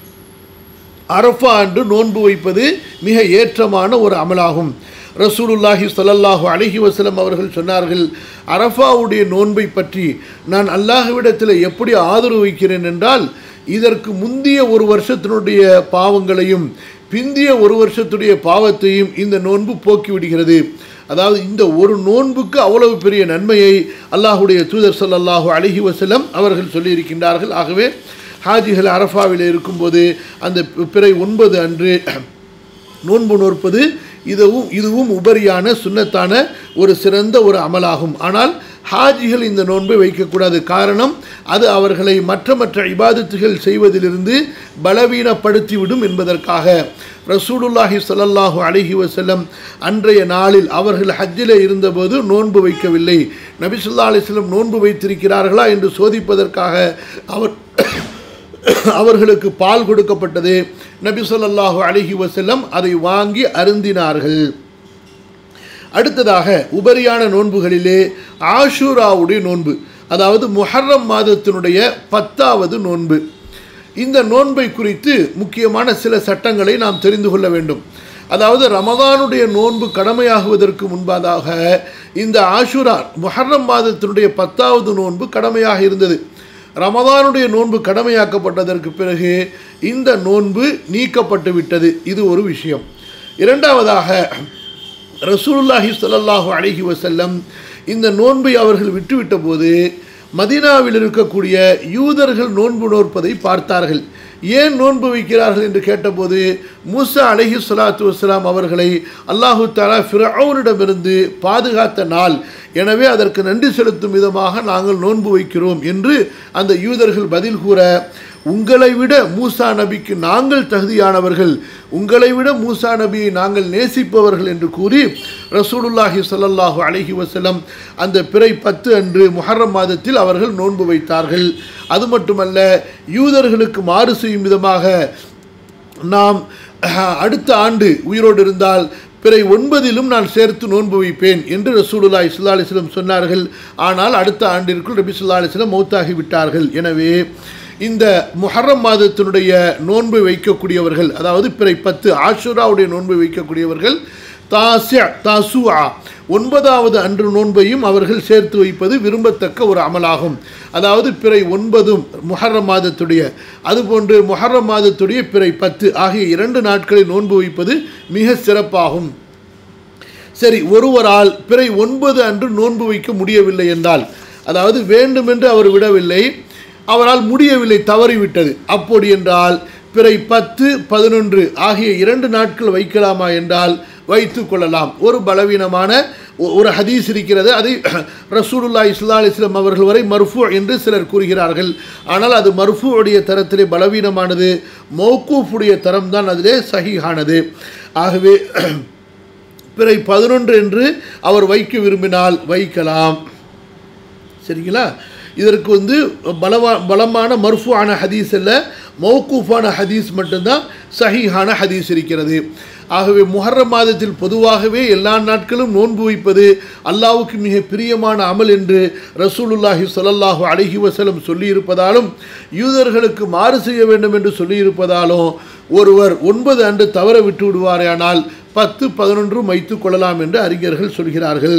அரஃபா அன்று நோன்பு வைப்பது மிக ஏற்றமான ஒரு அமலாகும் ரசூலுல்லாஹி ஸல்லல்லாஹு அலைஹி வஸல்லம் அவர்கள் சொன்னார்கள் அரஃபாவுடைய நோன்பை பற்றி நான் அல்லாஹ்விடத்தில் எப்படி ஆதரவு வைக்கிறேன் என்றால் இதற்கு முந்திய ஒரு வருஷத்தினுடைய பாவங்களையும் பிந்திய ஒரு வருஷத்துடைய பாவத்தையும் இந்த நோன்பு போக்கிவிடுகிறது அதாவது இந்த ஒரு நோன்புக்கு அவ்வளவு பெரிய நன்மையை அல்லாஹுடைய தூதர் ஸல்லல்லாஹு அலைஹி வஸல்லம் அவர்கள் சொல்லியிருக்கின்றார்கள் ஆகவே ஹாஜிகள் அரஃபாவில் இருக்கும்போது அந்த பிறை ஒன்பது அன்று நோன்பு நோற்பது இதுவும் இதுவும் உபரியான சுன்னத்தான ஒரு சிறந்த ஒரு அமலாகும் ஆனால் ஹாஜிகள் இந்த நோன்பை வைக்கக்கூடாது காரணம் அது அவர்களை மற்ற மற்ற இபாதத்துகள் செய்வதிலிருந்து பலவீனப்படுத்திவிடும் என்பதற்காக ரசூலுல்லாஹி ஸல்லல்லாஹு அலைஹி வஸல்லம் அன்றைய நாளில் அவர்கள் ஹஜ்ஜிலே இருந்தபோது நோன்பு வைக்கவில்லை நபி ஸல்லல்லாஹு அலைஹி வஸல்லம் நோன்பு வைத்திருக்கிறார்களா என்று சோதிப்பதற்காக அவர் அவர்களுக்கு பால் கொடுக்கப்பட்டது நபி ஸல்லல்லாஹு அலைஹி வஸல்லம் அதை வாங்கி அருந்தினார்கள் அடுத்ததாக உபரியான நோன்புகளிலே ஆஷூராவுடைய நோன்பு அதாவது முஹர்ரம் மாதத்தினுடைய பத்தாவது நோன்பு இந்த நோன்பை குறித்து முக்கியமான சில சட்டங்களை நாம் தெரிந்து கொள்ள வேண்டும் அதாவது ரமதானுடைய நோன்பு கடமையாகுவதற்கு முன்பதாக இந்த ஆஷுரா முஹர்ரம் மாதத்தினுடைய பத்தாவது நோன்பு கடமையாக இருந்தது ரமதானுடைய நோன்பு கடமையாக்கப்பட்டதற்கு பிறகு இந்த நோன்பு நீக்கப்பட்டு விட்டது இது ஒரு விஷயம் இரண்டாவதாக ரசூலுல்லாஹி ஸல்லல்லாஹு அலைஹி வஸல்லம் இந்த நோன்பை அவர்கள் விட்டுவிட்ட போது மதீனாவில் இருக்கக்கூடிய யூதர்கள் நோன்பு நோற்பதை பார்த்தார்கள் ஏன் நோன்பு வைக்கிறார்கள் என்று கேட்டபோது மூசா அலஹி சலாத்து வஸ்லாம் அவர்களை அல்லாஹு தாலா ஃபிரௌனிடமிருந்து பாதுகாத்த நாள் எனவே அதற்கு நன்றி செலுத்தும் விதமாக நாங்கள் நோன்பு வைக்கிறோம் என்று அந்த யூதர்கள் பதில் கூற உங்களை விட மூசா நபிக்கு நாங்கள் தகுதியானவர்கள் உங்களை விட மூசா நபியை நாங்கள் நேசிப்பவர்கள் என்று கூறி ரசூலுல்லாஹி ஸல்லல்லாஹு அலைஹி வஸல்லம் அந்த பிறை பத்து அன்று முஹர்ரம் மாதத்தில் அவர்கள் நோன்பு வைத்தார்கள் அது மட்டுமல்ல யூதர்களுக்கு மாறு செய்யும் விதமாக நாம் அஹ், அடுத்த ஆண்டு உயிரோடு இருந்தால் பிறை ஒன்பதிலும் நான் சேர்த்து நோன்பு வைப்பேன் என்று ரசூலுல்லா இஸ்லா அலிஸ்லம் சொன்னார்கள் ஆனால் அடுத்த ஆண்டிற்குள் ரபி சுல்லா அலிஸ்லம் மௌத்தாகி விட்டார்கள் எனவே இந்த முஹர்ரம் மாதத்தினுடைய நோன்பு வைக்கக்கூடியவர்கள் அதாவது பிறை பத்து ஆஷுராவுடைய நோன்பு வைக்கக்கூடியவர்கள் தாசியா தாசுஆ ஒன்பதாவது அன்று நோன்பையும் அவர்கள் சேர்த்து வைப்பது விரும்பத்தக்க ஒரு அமலாகும் அதாவது பிறை ஒன்பதும் முஹர்ரம் மாதத்துடைய அதுபோன்று முஹர்ரம் மாதத்துடைய பிறை பத்து ஆகிய இரண்டு நாட்களில் நோன்பு வைப்பது மிக சிறப்பாகும் சரி ஒருவரால் பிறை ஒன்பது அன்று நோன்பு வைக்க முடியவில்லை என்றால் அதாவது வேண்டுமென்று அவர் விடவில்லை அவரால் முடியவில்லை தவறிவிட்டது அப்படி என்றால் பிறை பத்து பதினொன்று ஆகிய இரண்டு நாட்கள் வைக்கலாமா என்றால் வைத்து கொள்ளலாம் ஒரு பலவீனமான ஒ- ஒரு ஹதீஸ் இருக்கிறது அதை ரசூலுல்லா இஸ்லா அலிஸ்லாம் அவர்கள் வரை மர்ஃபு என்று சிலர் கூறுகிறார்கள் ஆனால் அது மர்ஃபு உடைய தரத்திலே பலவீனமானது மௌக்கூஃபுடைய தரம் தான் அதிலே சஹீஹானது ஆகவே பிறை பதினொன்று என்று அவர் வைக்க விரும்பினால் வைக்கலாம் சரிங்களா இதற்கு வந்து பலவா பலமான மர்ஃபுவான ஹதீஸ் அல்ல மௌக்கூஃபான ஹதீஸ் மட்டும்தான் சஹீஹான ஹதீஸ் இருக்கிறது ஆகவே முஹர்ரம் மாதத்தில் பொதுவாகவே எல்லா நாட்களும் நோன்பு வைப்பது அல்லாஹ்வுக்கு மிக பிரியமான அமல் என்று ரசூலுல்லாஹி ஸல்லல்லாஹு அலைஹி வஸல்லம் சொல்லியிருப்பதாலும் யூதர்களுக்கு மாறு செய்ய வேண்டும் என்று சொல்லியிருப்பதாலும் ஒருவர் ஒன்பது அன்று தவற விட்டு விடுவாரேயானால் பத்து பதினொன்றும் வைத்துக் கொள்ளலாம் என்று அறிஞர்கள் சொல்கிறார்கள்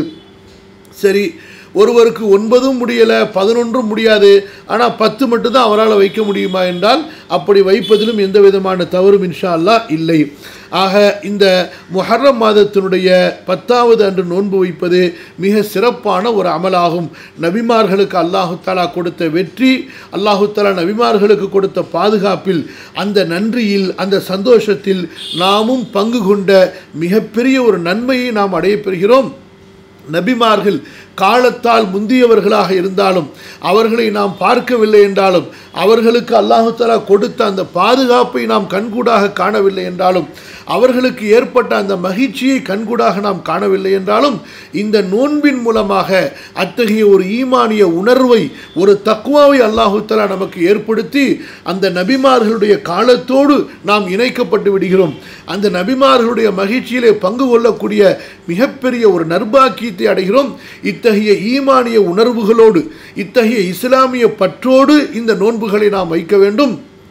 சரி ஒருவருக்கு ஒன்பதும் முடியலை பதினொன்றும் முடியாது ஆனால் பத்து மட்டும்தான் அவரால் வைக்க முடியுமா என்றால் அப்படி வைப்பதிலும் எந்த விதமான தவறும் இன்ஷா அல்லாஹ் இல்லை ஆக இந்த முஹர்ரம் மாதத்தினுடைய பத்தாவது அன்று நோன்பு வைப்பது மிக சிறப்பான ஒரு அமலாகும் நபிமார்களுக்கு அல்லாஹு தாலா கொடுத்த வெற்றி அல்லாஹு தாலா நபிமார்களுக்கு கொடுத்த பாதுகாப்பில் அந்த நன்றியில் அந்த சந்தோஷத்தில் நாமும் பங்கு கொண்ட மிகப்பெரிய ஒரு நன்மையை நாம் அடையப்பெறுகிறோம் நபிமார்கள் காலத்தால் முந்தியவர்களாக இருந்தாலும் அவர்களை நாம் பார்க்கவில்லை என்றாலும் அவர்களுக்கு அல்லாஹு தஆலா கொடுத்த அந்த பாதுகாப்பை நாம் கண்கூடாக காணவில்லை என்றாலும் அவர்களுக்கு ஏற்பட்ட அந்த மகிழ்ச்சியை கண்கூடாக நாம் காணவில்லை என்றாலும் இந்த நோன்பின் மூலமாக அத்தகைய ஒரு ஈமானிய உணர்வை ஒரு தக்குவாவை அல்லாஹு தஆலா நமக்கு ஏற்படுத்தி அந்த நபிமார்களுடைய காலத்தோடு நாம் இணைக்கப்பட்டு விடுகிறோம் அந்த நபிமார்களுடைய மகிழ்ச்சியிலே பங்கு கொள்ளக்கூடிய மிகப்பெரிய ஒரு நர்பாக்கியத்தை அடைகிறோம் இத்தகைய ஈமானிய உணர்வுகளோடு இத்தகைய இஸ்லாமிய பற்றோடு இந்த நோன்புகளை நாம் வைக்க வேண்டும்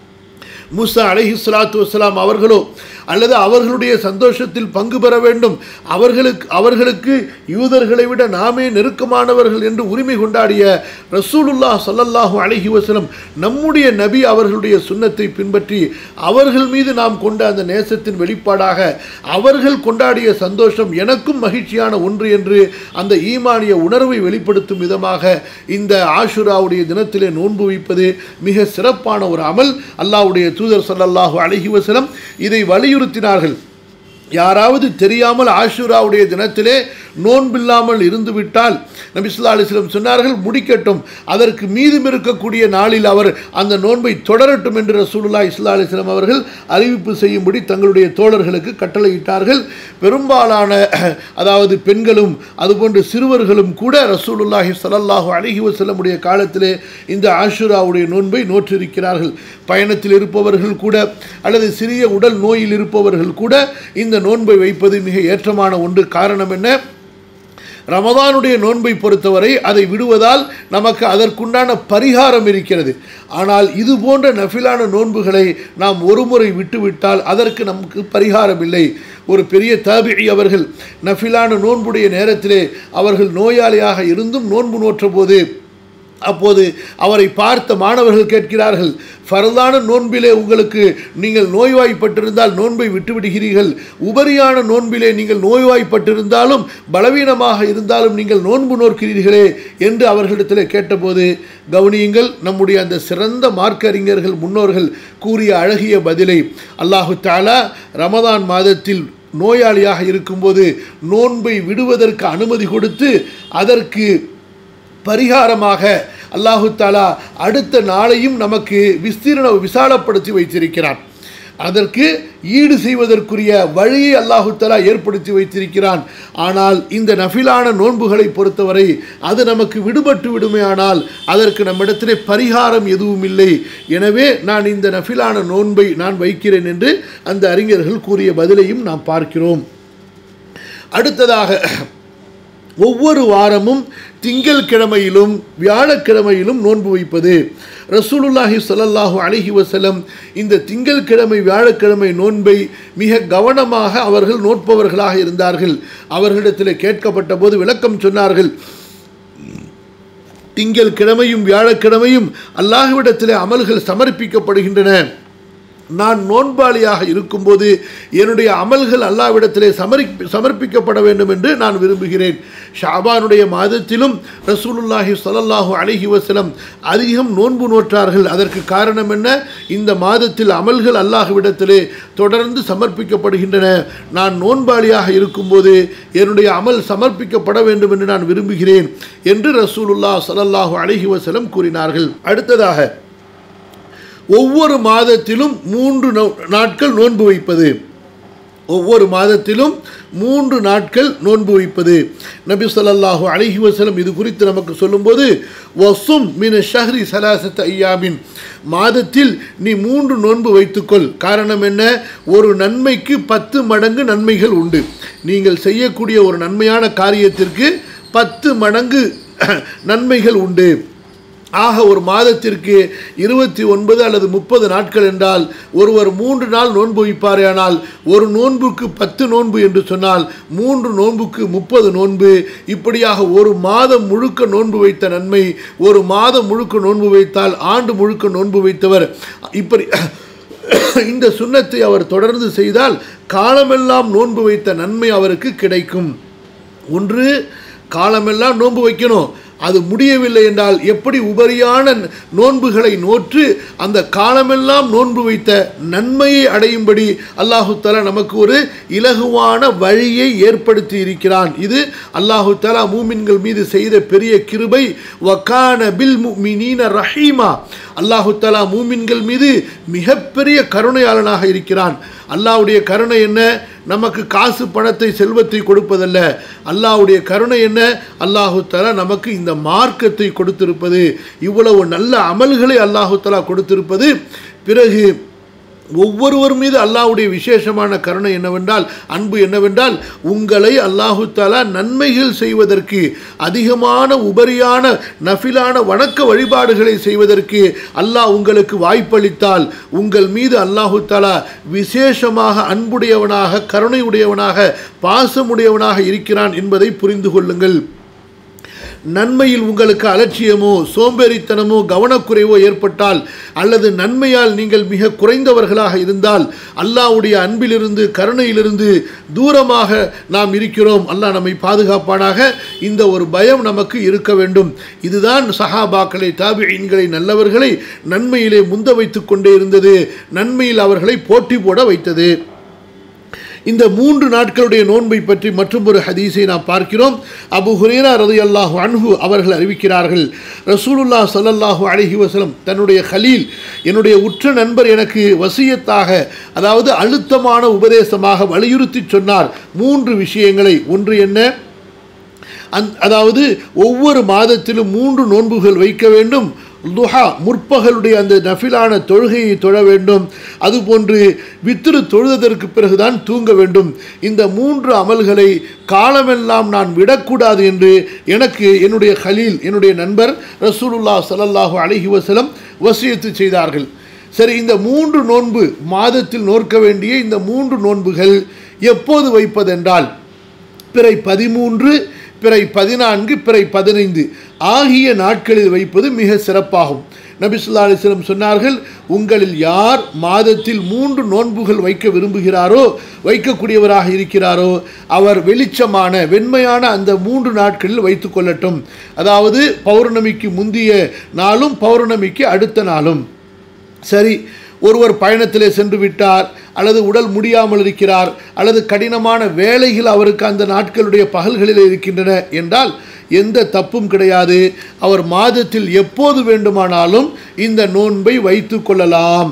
மூசா அலைஹி ஸலாத்து வஸலாம் அவர்களோ அல்லது அவர்களுடைய சந்தோஷத்தில் பங்கு பெற வேண்டும் அவர்களுக்கு அவர்களுக்கு யூதர்களை விட நாமே நெருக்கமானவர்கள் என்று உரிமை கொண்டாடிய ரசூலுல்லாஹ் ஸல்லல்லாஹு அலைஹி வஸல்லம் நம்முடைய நபி அவர்களுடைய சுன்னத்தை பின்பற்றி அவர்கள் மீது நாம் கொண்ட அந்த நேசத்தின் வெளிப்பாடாக அவர்கள் கொண்டாடிய சந்தோஷம் எனக்கும் மகிழ்ச்சியான ஒன்று என்று அந்த ஈமானிய உணர்வை வெளிப்படுத்தும் விதமாக இந்த ஆஷுராவுடைய தினத்திலே நோன்பு வைப்பது மிக சிறப்பான ஒரு அமல் அல்லாஹ்வுடைய தூதர் ஸல்லல்லாஹு அலைஹி வஸல்லம் இதை வலியுறுத்தினார்கள் யாராவது தெரியாமல் ஆஷுராவுடைய தினத்திலே நோன்பில்லாமல் இருந்துவிட்டால் நபிசுல்லா அலிஸ்லம் சொன்னார்கள் முடிக்கட்டும் அதற்கு மீதம் இருக்கக்கூடிய நாளில் அவர் அந்த நோன்பை தொடரட்டும் என்று ரசூலுல்லா இஸ்லா அலிஸ்லாம் அவர்கள் அறிவிப்பு செய்யும்படி தங்களுடைய தோழர்களுக்கு கட்டளையிட்டார்கள் பெரும்பாலான அதாவது பெண்களும் அதுபோன்று சிறுவர்களும் கூட ரசூலுல்லாஹி ஸல்லல்லாஹு அலைஹி வஸல்லமுடைய காலத்திலே இந்த ஆஷுராவுடைய நோன்பை நோற்றிருக்கிறார்கள் பயணத்தில் இருப்பவர்கள் கூட அல்லது சிறிய உடல் நோயில் இருப்பவர்கள் கூட இந்த நோன்பை வைப்பது மிக ஏற்றமான ஒன்று காரணம் என்ன ரமதானுடைய நோன்பை பொறுத்தவரை அதை விடுவதால் நமக்கு அதற்குண்டான பரிகாரம் இருக்கிறது ஆனால் இது போன்ற நஃபிலான நோன்புகளை நாம் ஒருமுறை விட்டுவிட்டால் அதற்கு நமக்கு பரிகாரம் இல்லை ஒரு பெரிய தாபிழி அவர்கள் நஃபிலான நோன்புடைய நேரத்திலே அவர்கள் நோயாளியாக இருந்தும் நோன்பு நோற்றபோது அப்போது அவரை பார்த்த மாணவர்கள் கேட்கிறார்கள் ஃபரதான நோன்பிலே உங்களுக்கு நீங்கள் நோய்வாய்ப்பட்டிருந்தால் நோன்பை விட்டுவிடுகிறீர்கள் உபரியான நோன்பிலே நீங்கள் நோய்வாய்ப்பட்டிருந்தாலும் பலவீனமாக இருந்தாலும் நீங்கள் நோன்பு நோக்கிறீர்களே என்று அவர்களிடத்தில் கேட்டபோது கவனியுங்கள் நம்முடைய அந்த சிறந்த மார்க்க அறிஞர்கள் முன்னோர்கள் கூறிய அழகிய பதிலை அல்லாஹு தாலா ரமதான் மாதத்தில் நோயாளியாக இருக்கும்போது நோன்பை விடுவதற்கு அனுமதி கொடுத்து அதற்கு பரிகாரமாக அல்லாஹு தாலா அடுத்த நாளையும் நமக்கு விஸ்தீரண விசாலப்படுத்தி வைத்திருக்கிறான் அதற்கு ஈடு செய்வதற்குரிய வழியை அல்லாஹு தலா ஏற்படுத்தி வைத்திருக்கிறான் ஆனால் இந்த நஃபிலான நோன்புகளை பொறுத்தவரை அது நமக்கு விடுபட்டு விடுமையானால் அதற்கு நம்மிடத்திலே பரிகாரம் எதுவும் இல்லை எனவே நான் இந்த நஃபிலான நோன்பை நான் வைக்கிறேன் என்று அந்த அறிஞர்கள் கூறிய பதிலையும் நாம் பார்க்கிறோம் அடுத்ததாக ஒவ்வொரு வாரமும் திங்கள் கிழமையிலும் வியாழக்கிழமையிலும் நோன்பு வைப்பது ரசூலுல்லாஹி ஸல்லல்லாஹு அலைஹி வஸல்லம் இந்த திங்கள் கிழமை வியாழக்கிழமை நோன்பை மிக கவனமாக அவர்கள் நோட்பவர்களாக இருந்தார்கள் அவர்களிடத்தில் கேட்கப்பட்ட போது விளக்கம் சொன்னார்கள் திங்கள் கிழமையும் வியாழக்கிழமையும் அல்லாஹ்விடத்திலே அமல்கள் சமர்ப்பிக்கப்படுகின்றன நான் நோன்பாளியாக இருக்கும்போது என்னுடைய அமல்கள் அல்லாவிடத்திலே சமரி சமர்ப்பிக்கப்பட வேண்டும் என்று நான் விரும்புகிறேன் ஷாபானுடைய மாதத்திலும் ரசூலுல்லாஹி ஸல்லல்லாஹு அலைஹி வஸல்லம் அதிகம் நோன்பு நோற்றார்கள் அதற்கு காரணம் என்ன இந்த மாதத்தில் அமல்கள் அல்லாஹ்விடத்திலே தொடர்ந்து சமர்ப்பிக்கப்படுகின்றன நான் நோன்பாளியாக இருக்கும்போது என்னுடைய அமல் சமர்ப்பிக்கப்பட வேண்டும் என்று நான் விரும்புகிறேன் என்று ரசூலுல்லாஹ் ஸல்லல்லாஹு அலைஹி வஸல்லம் கூறினார்கள் அடுத்ததாக ஒவ்வொரு மாதத்திலும் மூன்று நோ- நாட்கள் நோன்பு வைப்பது ஒவ்வொரு மாதத்திலும் மூன்று நாட்கள் நோன்பு வைப்பது நபி ஸல்லல்லாஹு அலைஹி வஸல்லம் இது குறித்து நமக்கு சொல்லும்போது வசும் மின ஷஹ்ரி சலாசத் ஐயாமின் மாதத்தில் நீ மூன்று நோன்பு வைத்துக்கொள் காரணம் என்ன ஒரு நன்மைக்கு பத்து மடங்கு நன்மைகள் உண்டு நீங்கள் செய்யக்கூடிய ஒரு நன்மையான காரியத்திற்கு பத்து மடங்கு நன்மைகள் உண்டு ஆக ஒரு மாதத்திற்கு இருபத்தி ஒன்பது அல்லது முப்பது நாட்கள் என்றால் ஒருவர் மூன்று நாள் நோன்பு வைப்பாரேயானால் ஒரு நோன்புக்கு பத்து நோன்பு என்று சொன்னால் மூன்று நோன்புக்கு முப்பது நோன்பு இப்படியாக ஒரு மாதம் முழுக்க நோன்பு வைத்த நன்மை ஒரு மாதம் முழுக்க நோன்பு வைத்தால் ஆண்டு முழுக்க நோன்பு வைத்தவர் இப்படி இந்த சுண்ணத்தை அவர் தொடர்ந்து செய்தால் காலமெல்லாம் நோன்பு வைத்த நன்மை அவருக்கு கிடைக்கும் ஒன்று காலமெல்லாம் நோன்பு வைக்கணும் அது முடியவில்லை என்றால் எப்படி உபரியான நோன்புகளை நோற்று அந்த காலமெல்லாம் நோன்பு வைத்த நன்மையை அடையும்படி அல்லாஹு தஆலா நமக்கு ஒரு இலகுவான வழியை ஏற்படுத்தி இருக்கிறான் இது அல்லாஹு தஆலா மூமின்கள் மீது செய்த பெரிய கிருபை வக்கான பில் முஃமினீன ரஹீமா அல்லாஹு தஆலா மூமின்கள் மீது மிகப்பெரிய கருணையாளனாக இருக்கிறான் அல்லாஹ்வுடைய கருணை என்ன நமக்கு காசு பணத்தை செல்வத்தை கொடுப்பதல்ல அல்லாஹ்வுடைய கருணை என்ன அல்லாஹு தஆலா நமக்கு இந்த மார்க்கத்தை கொடுத்திருப்பது இவ்வளவு நல்ல அமல்களை அல்லாஹு தஆலா கொடுத்திருப்பது பிறகு ஒவ்வொருவர் மீது அல்லாஹ்வுடைய விசேஷமான கருணை என்னவென்றால் அன்பு என்னவென்றால் உங்களை அல்லாஹு தஆலா நன்மைகள் செய்வதற்கு அதிகமான உபரியான நஃபிலான வணக்க வழிபாடுகளை செய்வதற்கு அல்லாஹ் உங்களுக்கு வாய்ப்பளித்தால் உங்கள் மீது அல்லாஹு தஆலா விசேஷமாக அன்புடையவனாக கருணையுடையவனாக பாசமுடையவனாக இருக்கிறான் என்பதை புரிந்து கொள்ளுங்கள் நன்மையில் உங்களுக்கு அலட்சியமோ சோம்பேறித்தனமோ கவனக்குறைவோ ஏற்பட்டால் அல்லது நன்மையால் நீங்கள் மிக குறைந்தவர்களாக இருந்தால் அல்லாஹ்வுடைய அன்பிலிருந்து கருணையிலிருந்து தூரமாக நாம் இருக்கிறோம் அல்லாஹ் நம்மை பாதுகாப்பானாக இந்த ஒரு பயம் நமக்கு இருக்க வேண்டும் இதுதான் சஹாபாக்களை தாபியின்களை நல்லவர்களை நன்மையிலே முந்த வைத்துக் கொண்டே இருந்தது நன்மையில் அவர்களை போட்டி போட வைத்தது இந்த மூன்று நாட்களுடைய நோன்பை பற்றி மற்றும் ஒரு ஹதீஸை நாம் பார்க்கிறோம் அபு ஹுரேரா ரலியல்லாஹு அன்ஹு அவர்கள் அறிவிக்கிறார்கள் ரசூலுல்லாஹ் ஸல்லல்லாஹு அலைஹி வஸல்லம் தன்னுடைய கலீல் என்னுடைய உற்ற நண்பர் எனக்கு வசியத்தாக அதாவது அழுத்தமான உபதேசமாக வலியுறுத்தி சொன்னார் மூன்று விஷயங்களை ஒன்று என்ன அந் அதாவது ஒவ்வொரு மாதத்திலும் மூன்று நோன்புகள் வைக்க வேண்டும் துஹா முற்பகலுடைய அந்த நஃபிலான தொழுகையை தொழ வேண்டும் அதுபோன்று வித்திரு தொழுததற்கு பிறகுதான் தூங்க வேண்டும் இந்த மூன்று அமல்களை காலமெல்லாம் நான் விடக்கூடாது என்று எனக்கு என்னுடைய ஹலீல் என்னுடைய நண்பர் ரசூலுல்லாஹ் ஸல்லல்லாஹு அலைஹி வஸல்லம் வசியத்து செய்தார்கள் சரி இந்த மூன்று நோன்பு மாதத்தில் நோற்க வேண்டிய இந்த மூன்று நோன்புகள் எப்போது வைப்பதென்றால் பிறை பதிமூன்று பிறை பதினான்கு பிறை பதினைந்து ஆகிய நாட்களில் வைப்பது மிக சிறப்பாகும் நபி ஸல்லல்லாஹு அலைஹி வஸல்லம் சொன்னார்கள் உங்களில் யார் மாதத்தில் மூன்று நோன்புகள் வைக்க விரும்புகிறாரோ வைக்கக்கூடியவராக இருக்கிறாரோ அவர் வெளிச்சமான வெண்மையான அந்த மூன்று நாட்களில் வைத்துக் கொள்ளட்டும் அதாவது பௌர்ணமிக்கு முந்திய நாளும் பௌர்ணமிக்கு அடுத்த நாளும் சரி ஒருவர் பயணத்திலே சென்று விட்டார் அல்லது உடல் முடியாமல் இருக்கிறார் அல்லது கடினமான வேலைகள் அவருக்கு அந்த நாட்களுடைய பகல்களில் இருக்கின்றன என்றால் எந்த தப்பும் கிடையாது அவர் மாதத்தில் எப்போது வேண்டுமானாலும் இந்த நோன்பை வைத்து கொள்ளலாம்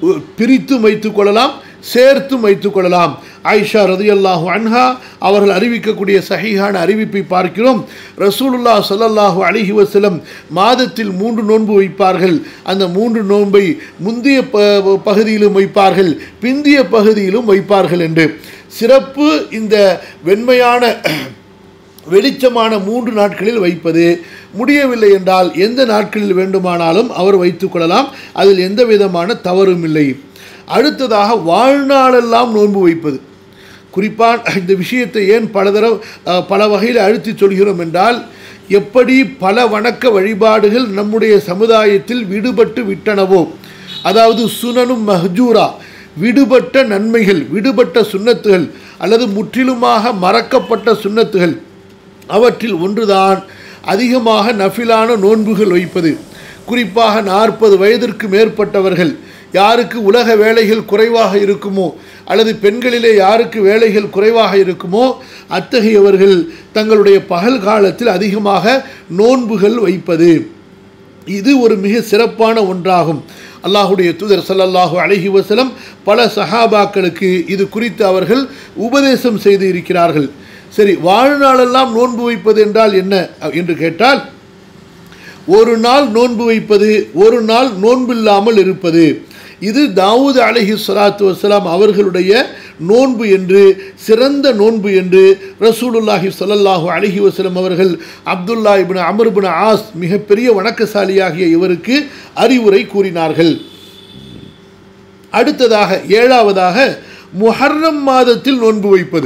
பிரித்தும் வைத்துக் கொள்ளலாம் சேர்த்தும் வைத்துக் கொள்ளலாம் ஆயிஷா ரதியல்லாஹு அன்ஹா அவர்கள் அறிவிக்கக்கூடிய சஹீஹான அறிவிப்பை பார்க்கிறோம் ரசூலுல்லா ஸல்லல்லாஹு அலைஹி வஸல்லம் மாதத்தில் மூன்று நோன்பு வைப்பார்கள் அந்த மூன்று நோன்பை முந்தைய ப- பகுதியிலும் வைப்பார்கள் பிந்திய பகுதியிலும் வைப்பார்கள் என்று சிறப்பு இந்த வெண்மையான வெளிச்சமான மூன்று நாட்களில் வைப்பது முடியவில்லை என்றால் எந்த நாட்களில் வேண்டுமானாலும் அவர் வைத்துக் கொள்ளலாம் அதில் எந்த விதமான தவறும் இல்லை அடுத்ததாக வாழ்நாளெல்லாம் நோன்பு வைப்பது குறிப்பாக இந்த விஷயத்தை ஏன் பல தடவை அஹ், பல வகையில் அழுத்தி சொல்கிறோம் என்றால் எப்படி பல வணக்க வழிபாடுகள் நம்முடைய சமுதாயத்தில் விடுபட்டு விட்டனவோ அதாவது சுனனும் மஹ்ஜூரா விடுபட்ட நன்மைகள் விடுபட்ட சுன்னத்துகள் அல்லது முற்றிலுமாக மறக்கப்பட்ட சுன்னத்துகள் அவற்றில் ஒன்றுதான் அதிகமாக நஃபிலான நோன்புகள் வைப்பது குறிப்பாக நாற்பது வயதிற்கு மேற்பட்டவர்கள் யாருக்கு உலக வேலைகள் குறைவாக இருக்குமோ அல்லது பெண்களிலே யாருக்கு வேலைகள் குறைவாக இருக்குமோ அத்தகையவர்கள் தங்களுடைய பகல் காலத்தில் அதிகமாக நோன்புகள் வைப்பது இது ஒரு மிக சிறப்பான ஒன்றாகும் அல்லாஹுடைய தூதர் ஸல்லல்லாஹு அலைஹி வஸல்லம் பல சஹாபாக்களுக்கு இது குறித்து அவர்கள் உபதேசம் செய்து இருக்கிறார்கள் சரி வாழ்நாளெல்லாம் நோன்பு வைப்பது என்றால் என்ன என்று கேட்டால் ஒரு நாள் நோன்பு வைப்பது ஒரு நாள் நோன்பில்லாமல் இருப்பது இது தாவூத் அலைஹி ஸலாத்து வஸலாம் அவர்களுடைய நோன்பு என்று சிறந்த நோன்பு என்று ரசூலுல்லாஹி ஸல்லல்லாஹு அலைஹி வஸல்லம் அவர்கள் Abdullah ibn Amr ibn As மிகப்பெரிய வணக்கசாலியாகிய இவருக்கு அறிவுரை கூறினார்கள் அடுத்ததாக ஏழாவதாக முஹர்ரம் மாதத்தில் நோன்பு வைப்பது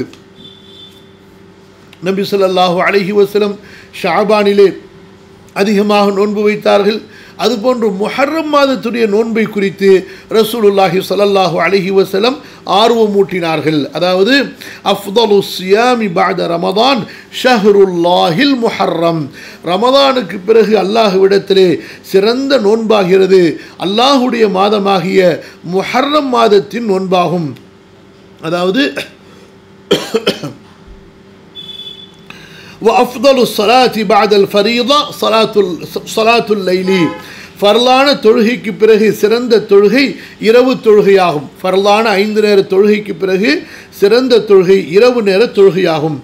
நபி ஸல்லல்லாஹு அலைஹி வஸல்லம் ஷாபானிலே அதிகமாக நோன்பு வைத்தார்கள் அதுபோன்று முஹர்ரம் மாதத்துடைய நோன்பை குறித்து ரசூலுல்லாஹி ஸல்லல்லாஹு அலைஹி வஸல்லம் ஆர்வமூட்டினார்கள் அதாவது அஃதலு சியாமி பாத ரமதான் ஷஹ்ருல்லாஹில் முஹர்ரம் ரமதானுக்கு பிறகு அல்லாஹ்விடத்திலே சிறந்த நோன்பாகிறது அல்லாஹுடைய மாதமாகிய முஹர்ரம் மாதத்தின் நோன்பாகும் அதாவது وأفضل الصلاة بعد الفريضة صلاة ال- صلاة الليل ஃபர்லான தொழுகைக்கு பிறகு சிறந்த தொழுகை இரவு தொழுகையாகும் ஃபர்லான ஐந்து நேர தொழுகைக்கு பிறகு சிறந்த தொழுகை இரவு நேர தொழுகையாகும்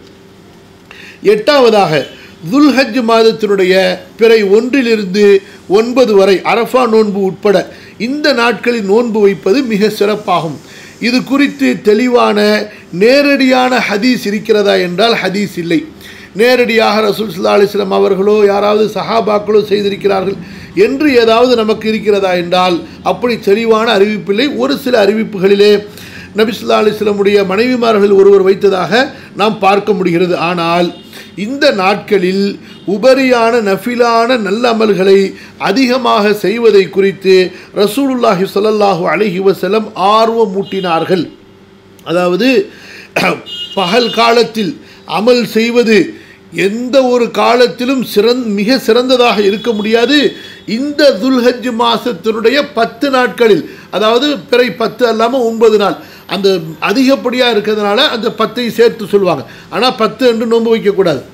எட்டாவதாக துல்ஹஜ் மாதத்தினுடைய பிறை ஒன்றிலிருந்து ஒன்பது வரை அரஃபா நோன்பு உட்பட இந்த நாட்களில் நோன்பு வைப்பது மிக சிறப்பாகும் இது குறித்து தெளிவான நேரடியான ஹதீஸ் இருக்கிறதா என்றால் ஹதீஸ் இல்லை நேரடியாக ரசூல் ஸல்லல்லாஹு அலைஹி வஸல்லம் அவர்களோ யாராவது சஹாபாக்களோ செய்திருக்கிறார்கள் என்று ஏதாவது நமக்கு இருக்கிறதா என்றால் அப்படி தெளிவான அறிவிப்பில்லை ஒரு சில அறிவிப்புகளிலே நபி ஸல்லல்லாஹு அலைஹி வஸல்லமுடைய மனைவிமார்கள் ஒருவர் வைத்ததாக நாம் பார்க்க முடிகிறது ஆனால் இந்த நாட்களில் உபரியான நஃபிலான நல்ல அமல்களை அதிகமாக செய்வதை குறித்து ரசூலுல்லாஹி ஸல்லல்லாஹு அலைஹி வஸல்லம் ஆர்வமூட்டினார்கள் அதாவது பகல் காலத்தில் அமல் செய்வது எந்த ஒரு காலத்திலும் சிறந் மிக சிறந்ததாக இருக்க முடியாது இந்த துல்ஹஜ் மாதத்தினுடைய பத்து நாட்களில் அதாவது பிறை பத்து அல்லாமல் ஒன்பது நாள் அந்த அதிகப்படியாக இருக்கிறதுனால அந்த பத்தை சேர்த்து சொல்லுவாங்க ஆனால் பத்து என்று நோன்பு வைக்கக்கூடாது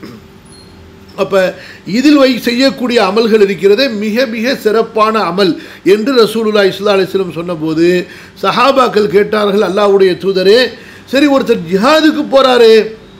அப்போ இதில் வை செய்யக்கூடிய அமல்கள் இருக்கிறதே மிக மிக சிறப்பான அமல் என்று ரசூலுல்லா இஸ்லா அலிஸ்லம் சொன்னபோது சஹாபாக்கள் கேட்டார்கள் அல்லாஹ்வுடைய தூதரே சரி ஒருத்தர் ஜிஹாதுக்கு போகிறாரே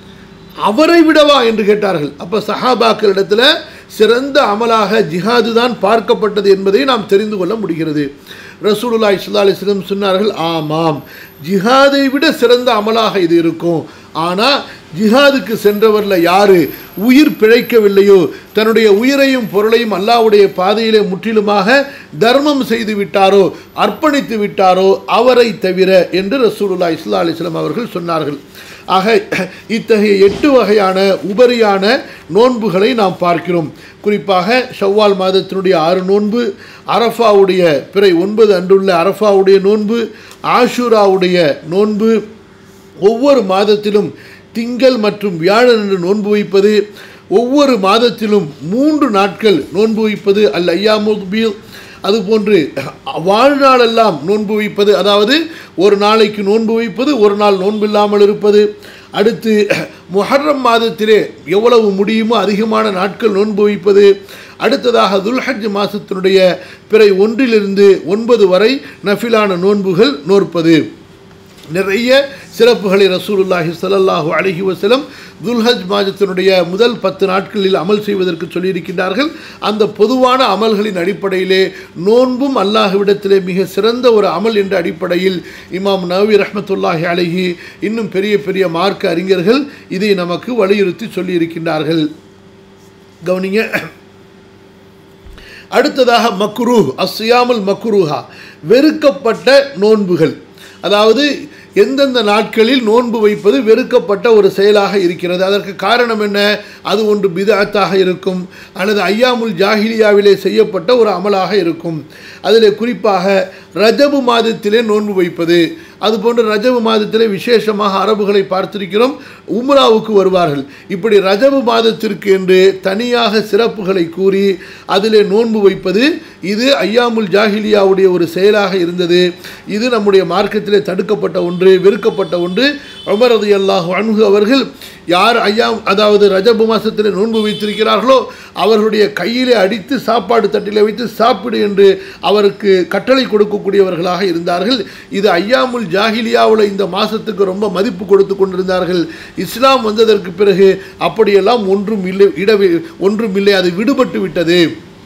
அவரை விடவா என்று கேட்டார்கள் அப்போ சஹாபாக்களிடத்தில் சிறந்த அமலாக ஜிஹாது தான் பார்க்கப்பட்டது என்பதை நாம் தெரிந்து கொள்ள முடிகிறது ரசூலுல்லாஹி ஸல்லல்லாஹு அலைஹி வஸல்லம் சொன்னார்கள் ஆமாம் ஜிஹாதை விட சிறந்த அமலாக இது இருக்கும் ஆனால் ஜிஹாதுக்கு சென்றவரில் யாரு உயிர் பிழைக்கவில்லையோ தன்னுடைய உயிரையும் பொருளையும் அல்லாஹ்வுடைய பாதையிலே முற்றிலுமாக தர்மம் செய்து விட்டாரோ அர்ப்பணித்து விட்டாரோ அவரை தவிர என்று ரசூலுல்லாஹி ஸல்லல்லாஹு அலைஹி வஸல்லம் அவர்கள் சொன்னார்கள் ஆக இத்தகைய எட்டு வகையான உபரியான நோன்புகளை நாம் பார்க்கிறோம் குறிப்பாக ஷவ்வால் மாதத்தினுடைய ஆறு நோன்பு அரஃபாவுடைய பிறை ஒன்பது அன்றுள்ள அரஃபாவுடைய நோன்பு ஆஷூராவுடைய நோன்பு ஒவ்வொரு மாதத்திலும் திங்கள் மற்றும் வியாழன் என்று நோன்பு வைப்பது ஒவ்வொரு மாதத்திலும் மூன்று நாட்கள் நோன்பு வைப்பது அல் ஐயாமுபீல் அதுபோன்று வாழ்நாளெல்லாம் நோன்பு வைப்பது அதாவது ஒரு நாளைக்கு நோன்பு வைப்பது ஒரு நாள் நோன்பில்லாமல் இருப்பது அடுத்து முஹர்ரம் மாதத்திலே எவ்வளவு முடியுமோ அதிகமான நாட்கள் நோன்பு வைப்பது அடுத்ததாக துல்ஹஜ் மாதத்தினுடைய பிறை ஒன்றிலிருந்து ஒன்பது வரை நஃபிலான நோன்புகள் நோற்பது நிறைய சிறப்புகளை ரசூலுல்லாஹி ஸல்லல்லாஹு அலைஹி வஸல்லம் துல்ஹஜ் மாதத்தினுடைய முதல் பத்து நாட்களில் அமல் செய்வதற்கு சொல்லியிருக்கின்றார்கள் அந்த பொதுவான அமல்களின் அடிப்படையிலே நோன்பும் அல்லாஹ்விடத்திலே மிக சிறந்த ஒரு அமல் என்ற அடிப்படையில் இமாம் நவவி ரஹ்மத்துல்லாஹி அலைஹி இன்னும் பெரிய பெரிய மார்க்க அறிஞர்கள் இதை நமக்கு வலியுறுத்தி சொல்லியிருக்கின்றார்கள் கவனிங்க அடுத்ததாக மக்ரூ அஸ்யாமுல் மக்ரூஹா வெறுக்கப்பட்ட நோன்புகள் அதாவது எந்தெந்த நாட்களில் நோன்பு வைப்பது வெறுக்கப்பட்ட ஒரு செயலாக இருக்கிறது அதற்கு காரணம் என்ன அது ஒன்று பிதாத்தாக இருக்கும் அல்லது ஐயாமுல் ஜாஹிலியாவிலே செய்யப்பட்ட ஒரு அமலாக இருக்கும் அதில் குறிப்பாக ரஜபு மாதத்திலே நோன்பு வைப்பது அதுபோன்று ரஜபு மாதத்திலே விசேஷமாக அரபுகளை பார்த்திருக்கிறோம் உம்ராவுக்கு வருவார்கள் இப்படி ரஜபு மாதத்திற்கு என்று தனியாக சிறப்புகளை கூறி அதிலே நோன்பு வைப்பது இது ஐயாமுல் ஜாஹிலியாவுடைய ஒரு செயலாக இருந்தது இது நம்முடைய மார்க்கத்திலே தடுக்கப்பட்ட ஒன்று வெறுக்கப்பட்ட ஒன்று உமர் ரதி அல்லாஹு அன்ஹு அவர்கள் யார் ஐயா அதாவது ரஜபு மாதத்தில் நோன்பு வைத்திருக்கிறார்களோ அவர்களுடைய கையிலே அடித்து சாப்பாடு தட்டிலே வைத்து சாப்பிடு என்று அவருக்கு கட்டளை கொடுக்கக்கூடியவர்களாக இருந்தார்கள் இது ஐயாமுல் ஜாஹிலியாவில் இந்த மாதத்துக்கு ரொம்ப மதிப்பு கொடுத்து கொண்டிருந்தார்கள் இஸ்லாம் வந்ததற்கு பிறகு அப்படியெல்லாம் ஒன்றும் இல்லை இடவே ஒன்றும் இல்லை அது விடுபட்டு விட்டது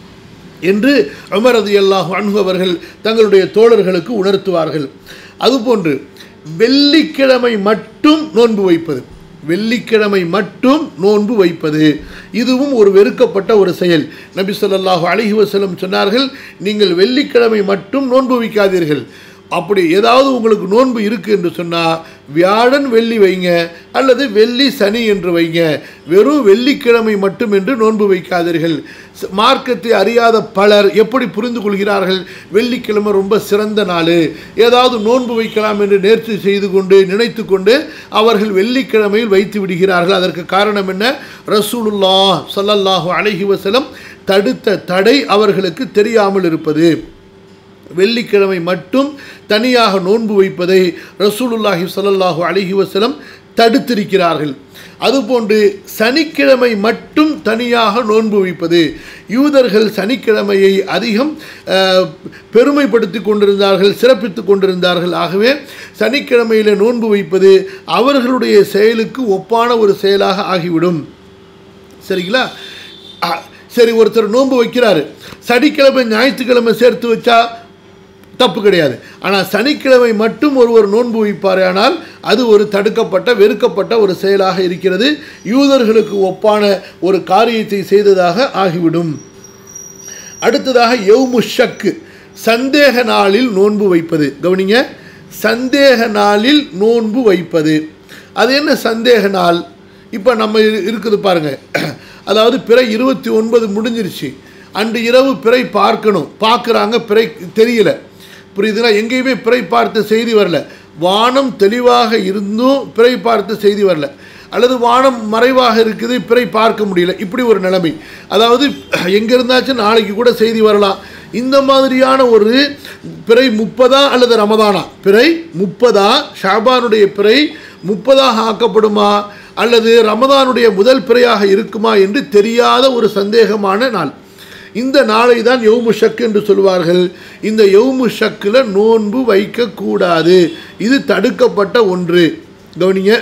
என்று உமர் ரதி அல்லாஹு அன்ஹு அவர்கள் தங்களுடைய தோழர்களுக்கு உணர்த்துவார்கள் அதுபோன்று வெள்ளிக்கிழமை மட்டும் நோன்பு வைப்பது வெள்ளிக்கிழமை மட்டும் நோன்பு வைப்பது இதுவும் ஒரு வெறுக்கப்பட்ட ஒரு செயல் நபி ஸல்லல்லாஹு அலைஹி வஸல்லம் சொன்னார்கள் நீங்கள் வெள்ளிக்கிழமை மட்டும் நோன்பு வைக்காதீர்கள் அப்படி ஏதாவது உங்களுக்கு நோன்பு இருக்குது என்று சொன்னால் வியாழன் வெள்ளி வைங்க அல்லது வெள்ளி சனி என்று வைங்க வெறும் வெள்ளிக்கிழமை மட்டும் என்று நோன்பு வைக்காதீர்கள் ச- மார்க்கத்தை அறியாத பலர் எப்படி புரிந்து கொள்கிறார்கள் வெள்ளிக்கிழமை ரொம்ப சிறந்த நாள் ஏதாவது நோன்பு வைக்கலாம் என்று நேர்ச்சி செய்து கொண்டு நினைத்து கொண்டு அவர்கள் வெள்ளிக்கிழமையில் வைத்து விடுகிறார்கள் அதற்கு காரணம் என்ன ரசூலுல்லா ஸல்லல்லாஹு அலைஹி வஸல்லம் தடுத்த தடை அவர்களுக்கு தெரியாமல் இருப்பது வெள்ளிக்கிழமை மட்டும் தனியாக நோன்பு வைப்பதை ரசூலுல்லாஹி ஸல்லல்லாஹு அலைஹி வஸல்லம் தடுத்திருக்கிறார்கள் அதுபோன்று சனிக்கிழமை மட்டும் தனியாக நோன்பு வைப்பது யூதர்கள் சனிக்கிழமையை அதிகம் அஹ், பெருமைப்படுத்தி கொண்டிருந்தார்கள் சிறப்பித்து கொண்டிருந்தார்கள் ஆகவே சனிக்கிழமையில் நோன்பு வைப்பது அவர்களுடைய செயலுக்கு ஒப்பான ஒரு செயலாக ஆகிவிடும் சரிங்களா அ, சரி ஒருத்தர் நோன்பு வைக்கிறாரு சனிக்கிழமை ஞாயிற்றுக்கிழமை சேர்த்து வச்சா தப்பு கிடையாது ஆனால் சனிக்கிழமை மட்டும் ஒருவர் நோன்பு வைப்பாரே ஆனால் அது ஒரு தடுக்கப்பட்ட வெறுக்கப்பட்ட ஒரு செயலாக இருக்கிறது யூதர்களுக்கு ஒப்பான ஒரு காரியத்தை செய்ததாக ஆகிவிடும் அடுத்ததாக யௌமு ஷக்கு சந்தேக நாளில் நோன்பு வைப்பது கவனிங்க சந்தேக நாளில் நோன்பு வைப்பது அது என்ன சந்தேக நாள் இப்போ நம்ம இரு- இருக்குது பாருங்க அதாவது பிறை இருபத்தி ஒன்பது முடிஞ்சிருச்சு அன்று இரவு பிறை பார்க்கணும் பார்க்குறாங்க பிறை தெரியல புரியுதுங்களா எங்கேயுமே பிறை பார்த்த செய்தி வரல வானம் தெளிவாக இருந்தும் பிறை பார்த்த செய்தி வரல அல்லது வானம் மறைவாக இருக்குது பிறை பார்க்க முடியல இப்படி ஒரு நிலைமை அதாவது எங்கே இருந்தாச்சும் நாளைக்கு கூட செய்தி வரலாம் இந்த மாதிரியான ஒரு பிறை முப்பதா அல்லது ரமதானா பிறை முப்பதா ஷாபானுடைய பிறை முப்பதாக ஆக்கப்படுமா அல்லது ரமதானுடைய முதல் பிறையாக இருக்குமா என்று தெரியாத ஒரு சந்தேகமான நாள் இந்த நாளை தான் யௌமு ஷக் என்று சொல்வார்கள் இந்த யௌமு ஷக்கில் நோன்பு வைக்கக்கூடாது இது தடுக்கப்பட்ட ஒன்று கவனிங்க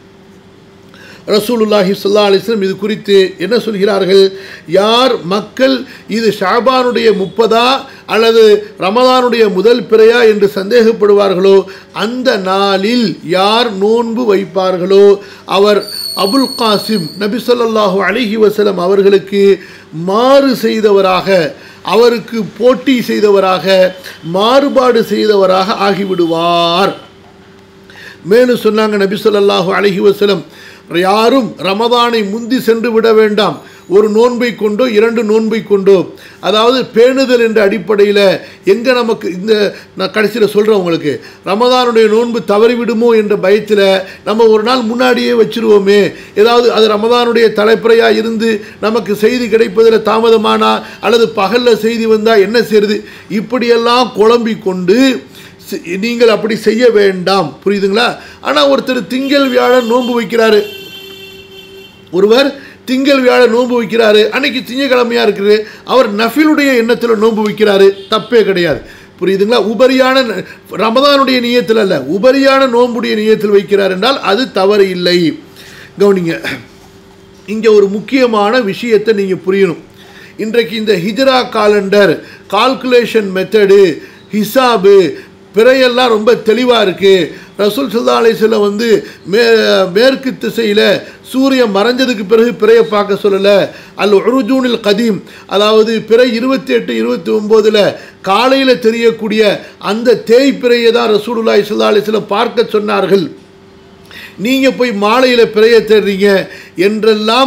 ரசூலுல்லாஹி ஸல்லல்லாஹு அலைஹி வஸல்லம் இது குறித்து என்ன சொல்கிறார்கள் யார் மக்கள் இது ஷாபானுடைய முப்பதா அல்லது ரமதானுடைய முதல் பிறையா என்று சந்தேகப்படுவார்களோ அந்த நாளில் யார் நோன்பு வைப்பார்களோ அவர் அபுல் காசிம் நபி ஸல்லல்லாஹு அலைஹி வஸல்லம் அவர்களுக்கு மாறு செய்தவராக அவருக்கு போட்டி செய்தவராக மாறுபாடு செய்தவராக ஆகிவிடுவார் மேலும் சொன்னாங்க நபி ஸல்லல்லாஹு அலைஹி வஸல்லம் யாரும் ரமதானை முந்தி சென்று விட வேண்டாம் ஒரு நோன்பை கொண்டோ இரண்டு நோன்பை கொண்டோ அதாவது பேணுதல் என்ற அடிப்படையில் எங்கே நமக்கு இந்த நான் கடைசியில் சொல்கிறேன் உங்களுக்கு ரமதானுடைய நோன்பு தவறிவிடுமோ என்ற பயத்தில் நம்ம ஒரு நாள் முன்னாடியே வச்சிருவோமே ஏதாவது அது ரமதானுடைய தலைப்புறையாக இருந்து நமக்கு செய்தி கிடைப்பதில் தாமதமானா அல்லது பகலில் செய்தி வந்தால் என்ன செய்யுது இப்படியெல்லாம் குழம்பிக் கொண்டு செ- நீங்கள் அப்படி செய்ய வேண்டாம் புரியுதுங்களா ஆனால் ஒருத்தர் திங்கள் வியாழன் நோன்பு வைக்கிறாரு ஒருவர் திங்கள் வியாழன் நோன்பு வைக்கிறாரு அன்னைக்கு திங்கக்கிழமையா இருக்குது அவர் நஃபிலுடைய எண்ணத்தில் நோன்பு வைக்கிறாரு தப்பே கிடையாது புரியுதுங்களா உபரியான ந- ரமதானுடைய நியத்தில் அல்ல உபரியான நோன்புடைய நியத்தில் வைக்கிறார் என்றால் அது தவறு இல்லை கவனிங்க இங்கே ஒரு முக்கியமான விஷயத்தை நீங்கள் புரியணும் இன்றைக்கு இந்த ஹிஜ்ரா காலண்டர் கால்குலேஷன் மெத்தடு ஹிசாபு பிறையெல்லாம் ரொம்ப தெளிவாக இருக்குது ரசூல் சுல்லா அலிஸ்ல வந்து மே மேற்கு திசையில் சூரியன் மறைஞ்சதுக்கு பிறகு பிறையை பார்க்க சொல்லலை அல் உருஜூனில் கதீம் அதாவது பிறை இருபத்தி எட்டு இருபத்தி ஒம்போதில் காலையில் தெரியக்கூடிய அந்த தேய்பிறையை தான் ரசூலுல்லாஹி ஸல்லல்லாஹு அலைஹி வஸல்லம் பார்க்க சொன்னார்கள் நீங்கள் போய் மாலையில் பிறைய தேடுறீங்க என்றெல்லாம்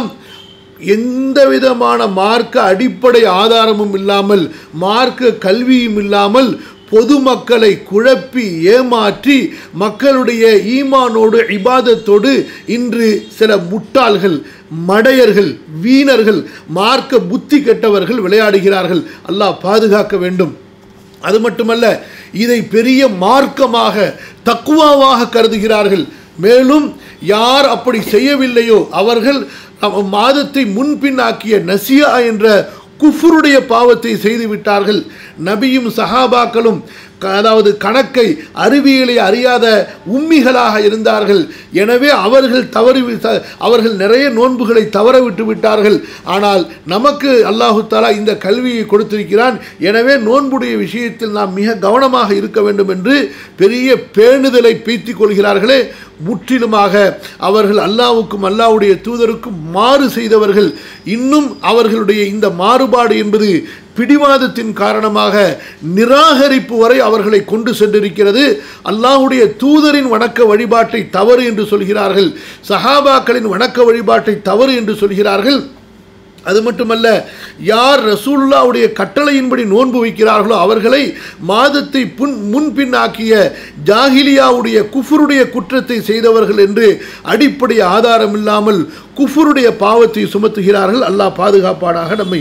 எந்த விதமான மார்க்க அடிப்படை ஆதாரமும் இல்லாமல் மார்க்க கல்வியும் இல்லாமல் பொதுமக்களை குழப்பி ஏமாற்றி மக்களுடைய ஈமானோடு இபாதத்தோடு இன்று சில முட்டாள்கள் மடையர்கள் வீணர்கள் மார்க்க புத்தி கெட்டவர்கள் விளையாடுகிறார்கள் அல்லாஹ் பாதுகாக்க வேண்டும் அது மட்டுமல்ல இதை பெரிய மார்க்கமாக தக்குவாவாக கருதுகிறார்கள் மேலும் யார் அப்படி செய்யவில்லையோ அவர்கள் நம்ம மாதத்தை முன்பின்னாக்கிய நசியா என்ற குஃபருடைய பாவத்தை செய்து விட்டார்கள் நபியும் சஹாபாக்களும் க- அதாவது கணக்கை அறிவியலை அறியாத உம்மிகளாக இருந்தார்கள் எனவே அவர்கள் தவறி வி- த- அவர்கள் நிறைய நோன்புகளை தவற விட்டு விட்டார்கள் ஆனால் நமக்கு அல்லாஹு தாலா இந்த கல்வியை கொடுத்திருக்கிறான் எனவே நோன்புடைய விஷயத்தில் நாம் மிக கவனமாக இருக்க வேண்டும் என்று பெரிய பேணுதலை பீத்திக் கொள்கிறார்களே முற்றிலுமாக அவர்கள் அல்லாவுக்கும் அல்லாவுடைய தூதருக்கும் மாறு செய்தவர்கள் இன்னும் அவர்களுடைய இந்த மாறுபாடு என்பது பிடிவாதத்தின் காரணமாக நிராகரிப்பு வரை அவர்களை கொண்டு சென்றிருக்கிறது அல்லாஹ்வுடைய தூதரின் வணக்க வழிபாட்டை தவறு என்று சொல்கிறார்கள் சஹாபாக்களின் வணக்க வழிபாட்டை தவறு என்று சொல்கிறார்கள் அது மட்டுமல்ல யார் ரசூலுல்லாவுடைய கட்டளையின்படி நோன்பு வைக்கிறார்களோ அவர்களை மாதத்தை புன் முன்பின்னாக்கிய ஜாஹிலியாவுடைய குஃபருடைய குற்றத்தை செய்தவர்கள் என்று அடிப்படை ஆதாரம் இல்லாமல் குஃபருடைய பாவத்தை சுமத்துகிறார்கள் அல்லாஹ் பாதுகாப்பானாக நம்மை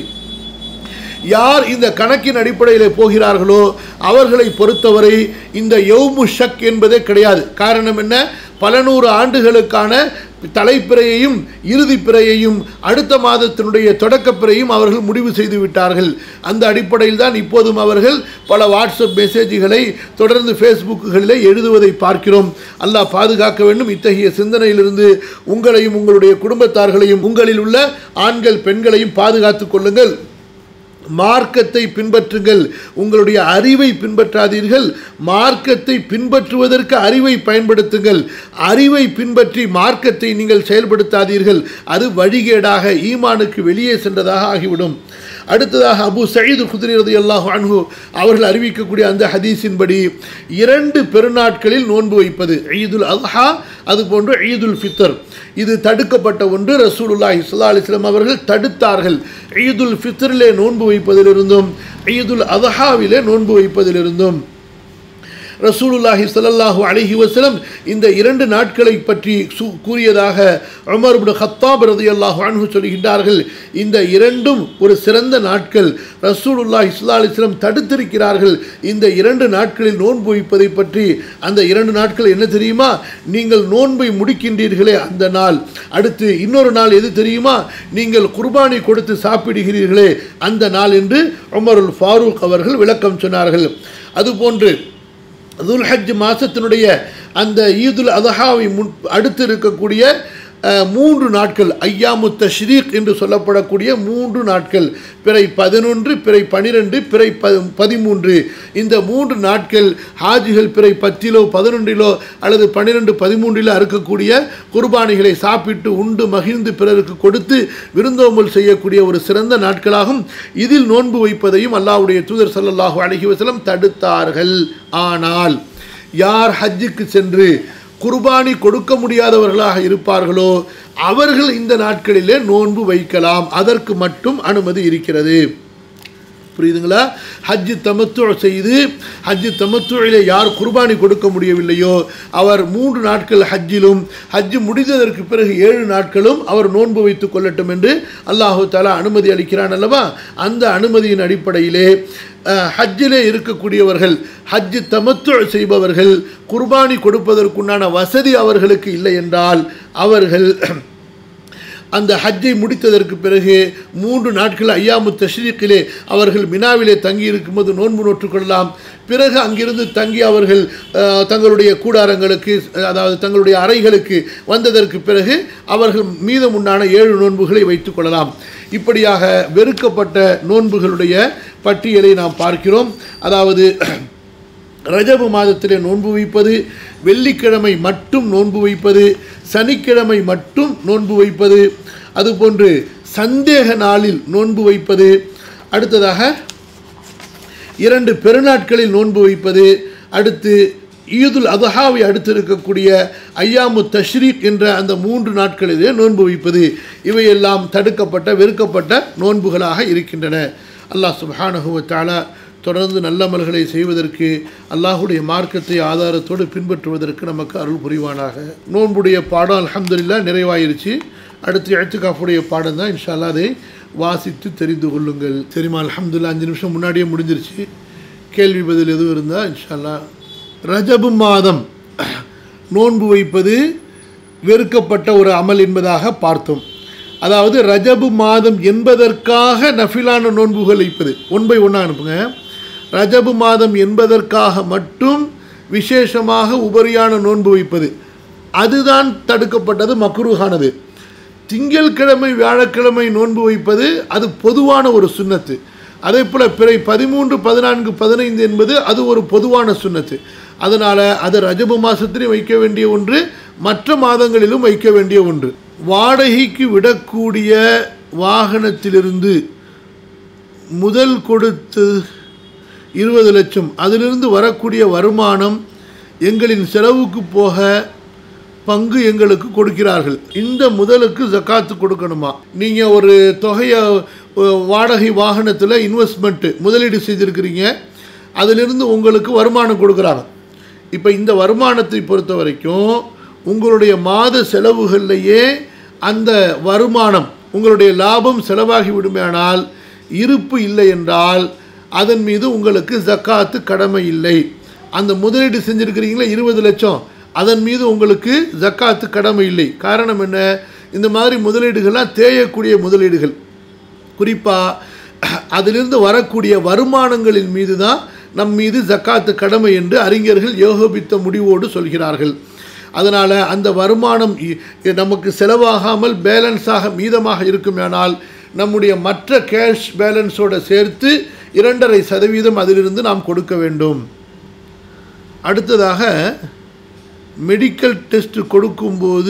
யார் இந்த கணக்கின் அடிப்படையில் போகிறார்களோ அவர்களை பொறுத்தவரை இந்த யௌமு ஷக் என்பதே கிடையாது காரணம் என்ன பல நூறு ஆண்டுகளுக்கான தலைப்பிறையையும் இறுதிப் பிறையையும் அடுத்த மாதத்தினுடைய தொடக்கப் பிறையும் அவர்கள் முடிவு செய்து விட்டார்கள் அந்த அடிப்படையில் தான் இப்போதும் அவர்கள் பல வாட்ஸ்அப் மெசேஜ்களை தொடர்ந்து ஃபேஸ்புக்குகளில் எழுதுவதை பார்க்கிறோம் அல்லாஹ் பாதுகாக்க வேண்டும் இத்தகைய சிந்தனையிலிருந்து உங்களையும் உங்களுடைய குடும்பத்தார்களையும் உங்களில் உள்ள ஆண்கள் பெண்களையும் பாதுகாத்துக் கொள்ளுங்கள் மார்க்கத்தை பின்பற்றுங்கள் உங்களுடைய அறிவை பின்பற்றாதீர்கள் மார்க்கத்தை பின்பற்றுவதற்கு அறிவை பயன்படுத்துங்கள் அறிவை பின்பற்றி மார்க்கத்தை நீங்கள் செயல்படுத்தாதீர்கள் அது வழிகேடாக ஈமானுக்கு வெளியே சென்றதாக ஆகிவிடும் அடுத்ததாக அபு சயீது குதிரை ரலியல்லாஹு அன்ஹு அவர்கள் அறிவிக்கக்கூடிய அந்த ஹதீஸின்படி இரண்டு பெருநாட்களில் நோன்பு வைப்பது ஈதுல் அல்ஹா அதுபோன்று ஈதுல் ஃபித்தர் இது தடுக்கப்பட்ட ஒன்று ரசூலுல்லாஹி ஸல்லல்லாஹு அலைஹி வஸல்லம் அவர்கள் தடுத்தார்கள் ஈதுல் ஃபித்ரிலே நோன்பு வைப்பதிலிருந்தும் ஈதுல் அல்ஹாவிலே நோன்பு வைப்பதிலிருந்தும் ரசூலுல்லாஹி ஸல்லல்லாஹு அலைஹி வஸல்லம் இந்த இரண்டு நாட்களை பற்றி சு- கூறியதாக உமர் இப்னு கத்தாப் ரலியல்லாஹு அன்ஹு சொல்கின்றார்கள் இந்த இரண்டும் ஒரு சிறந்த நாட்கள் ரசூலுல்லாஹி ஸல்லல்லாஹு அலைஹி வஸல்லம் தடுத்திருக்கிறார்கள் இந்த இரண்டு நாட்களில் நோன்பு வைப்பதை பற்றி அந்த இரண்டு நாட்கள் என்ன தெரியுமா நீங்கள் நோன்பை முடிக்கின்றீர்களே அந்த நாள் அடுத்து இன்னொரு நாள் எது தெரியுமா நீங்கள் குர்பானி கொடுத்து சாப்பிடுகிறீர்களே அந்த நாள் என்று உமருல் ஃபாரூக் அவர்கள் விளக்கம் சொன்னார்கள் அதுபோன்று துல்ஹஜ் மாதத்தினுடைய அந்த ஈதுல் அதஹாவை முன் அடுத்து இருக்கக்கூடிய அஹ், மூன்று நாட்கள் ஐயாமு தஷ்ரீக் என்று சொல்லப்படக்கூடிய மூன்று நாட்கள் பிறை பதினொன்று பிறை பனிரெண்டு பிறை ப பதிமூன்று இந்த மூன்று நாட்கள் ஹாஜிகள் பிறை பத்திலோ பதினொன்றிலோ அல்லது பன்னிரெண்டு பதிமூன்றிலோ அறுக்கக்கூடிய குர்பானிகளை சாப்பிட்டு உண்டு மகிழ்ந்து பிறருக்கு கொடுத்து விருந்தோம்பல் செய்யக்கூடிய ஒரு சிறந்த நாட்களாகும் இதில் நோன்பு வைப்பதையும் அல்லாஹ்வுடைய தூதர் ஸல்லல்லாஹு அலைஹி வஸல்லம் தடுத்தார்கள் ஆனால் யார் ஹஜ்ஜுக்கு சென்று குர்பானி கொடுக்க முடியாதவர்களாக இருப்பார்களோ அவர்கள் இந்த நாட்களிலே நோன்பு வைக்கலாம் அதற்கு மட்டும் அனுமதி இருக்கிறது புரியுதுங்களா ஹஜ்ஜு தமத்து செய்து ஹஜ்ஜு தமத்துவிலே யார் குர்பானி கொடுக்க முடியவில்லையோ அவர் மூன்று நாட்கள் ஹஜ்ஜிலும் ஹஜ்ஜு முடிந்ததற்கு பிறகு ஏழு நாட்களும் அவர் நோன்பு வைத்துக் கொள்ளட்டும் என்று அல்லாஹு தாலா அனுமதி அளிக்கிறான் அல்லவா அந்த அனுமதியின் அடிப்படையிலே அஹ், ஹஜ்ஜிலே இருக்கக்கூடியவர்கள் ஹஜ்ஜு தமத்து செய்பவர்கள் குர்பானி கொடுப்பதற்குண்டான வசதி அவர்களுக்கு இல்லை என்றால் அவர்கள் அந்த ஹஜ்ஜை முடித்ததற்கு பிறகு மூன்று நாட்கள் ஐயாமு தஷ்ரீக்கிலே அவர்கள் மினாவிலே தங்கி இருக்கும்போது நோன்பு நோற்றுக்கொள்ளலாம் பிறகு அங்கிருந்து தங்கி அவர்கள் அஹ், தங்களுடைய கூடாரங்களுக்கு அதாவது தங்களுடைய அறைகளுக்கு வந்ததற்கு பிறகு அவர்கள் மீதம் உண்டான ஏழு நோன்புகளை வைத்துக் கொள்ளலாம் இப்படியாக வெறுக்கப்பட்ட நோன்புகளுடைய பட்டியலை நாம் பார்க்கிறோம் அதாவது ரஜபு மாதத்திலே நோன்பு வைப்பது வெள்ளிக்கிழமை மட்டும் நோன்பு வைப்பது சனிக்கிழமை மட்டும் நோன்பு வைப்பது அதுபோன்று சந்தேக நாளில் நோன்பு வைப்பது அடுத்ததாக இரண்டு பெருநாட்களில் நோன்பு வைப்பது அடுத்து ஈதுல் அதஹாவை அடுத்து இருக்கக்கூடிய ஐயாமு தஷ்ரீக் என்ற அந்த மூன்று நாட்களிலே நோன்பு வைப்பது இவையெல்லாம் தடுக்கப்பட்ட வெறுக்கப்பட்ட நோன்புகளாக இருக்கின்றன அல்லாஹ் சுப்ஹானஹு வ தஆலா தொடர்ந்து நல்லமல்களை செய்வதற்கு அல்லாஹுடைய மார்க்கத்தை ஆதாரத்தோடு பின்பற்றுவதற்கு நமக்கு அருள் புரிவானாக நோன்புடைய பாடம் அல்ஹம்துலில்லாஹ் நிறைவாயிருச்சு அடுத்து எழுத்துக்காஃபுடைய பாடம் தான் இன்ஷா அல்லாஹ் அதை வாசித்து தெரிந்து கொள்ளுங்கள் சரிம்மா அல்ஹம்துலில்லாஹ் அஞ்சு நிமிஷம் முன்னாடியே முடிஞ்சிருச்சு கேள்வி பதில் எதுவும் இருந்தால் இன்ஷா அல்லாஹ் ரஜபு மாதம் நோன்பு வைப்பது வெறுக்கப்பட்ட ஒரு அமல் என்பதாக பார்த்தோம் அதாவது ரஜபு மாதம் என்பதற்காக நஃபிலான நோன்புகள் வைப்பது ஒன் பை ஒன்றா அனுப்புங்க ரஜபு மாதம் என்பதற்காக மட்டும் விசேஷமாக உபரியான நோன்பு வைப்பது அதுதான் தடுக்கப்பட்டது மக்ரூஹானது திங்கள்கிழமை வியாழக்கிழமை நோன்பு வைப்பது அது பொதுவான ஒரு சுன்னத்து அதே போல் பிறை பதிமூன்று பதினான்கு பதினைந்து என்பது அது ஒரு பொதுவான சுன்னத்து அதனால் அது ரஜபு மாதத்திலையும் வைக்க வேண்டிய ஒன்று மற்ற மாதங்களிலும் வைக்க வேண்டிய ஒன்று வாடகைக்கு விடக்கூடிய வாகனத்திலிருந்து முதல் கொடுத்து இருபது லட்சம் அதிலிருந்து வரக்கூடிய வருமானம் எங்களின் செலவுக்கு போக பங்கு எங்களுக்கு கொடுக்கிறார்கள் இந்த முதலுக்கு ஜக்காத்து கொடுக்கணுமா நீங்கள் ஒரு தொகையை அஹ், வாடகை வாகனத்தில் இன்வெஸ்ட்மெண்ட்டு முதலீடு செய்திருக்கிறீங்க அதிலிருந்து உங்களுக்கு வருமானம் கொடுக்குறாங்க இப்போ இந்த வருமானத்தை பொறுத்த வரைக்கும் உங்களுடைய மாத செலவுகள்லையே அந்த வருமானம் உங்களுடைய லாபம் செலவாகி விடுமேனால் இருப்பு இல்லை என்றால் அதன் மீது உங்களுக்கு ஜக்காத்து கடமை இல்லை அந்த முதலீடு செஞ்சுருக்கிறீங்களா இருபது லட்சம் அதன் மீது உங்களுக்கு ஜக்காத்து கடமை இல்லை காரணம் என்ன இந்த மாதிரி முதலீடுகள்லாம் தேயக்கூடிய முதலீடுகள் குறிப்பாக அதிலிருந்து வரக்கூடிய வருமானங்களின் மீது தான் நம் மீது ஜக்காத்து கடமை என்று அறிஞர்கள் யோகபித்த முடிவோடு சொல்கிறார்கள் அதனால் அந்த வருமானம் இ- நமக்கு செலவாகாமல் பேலன்ஸாக மீதமாக இருக்குமேனால் நம்முடைய மற்ற கேஷ் பேலன்ஸோடு சேர்த்து இரண்டரை சதவீதம் அதிலிருந்து நாம் கொடுக்க வேண்டும் அடுத்ததாக மெடிக்கல் டெஸ்ட் கொடுக்கும்போது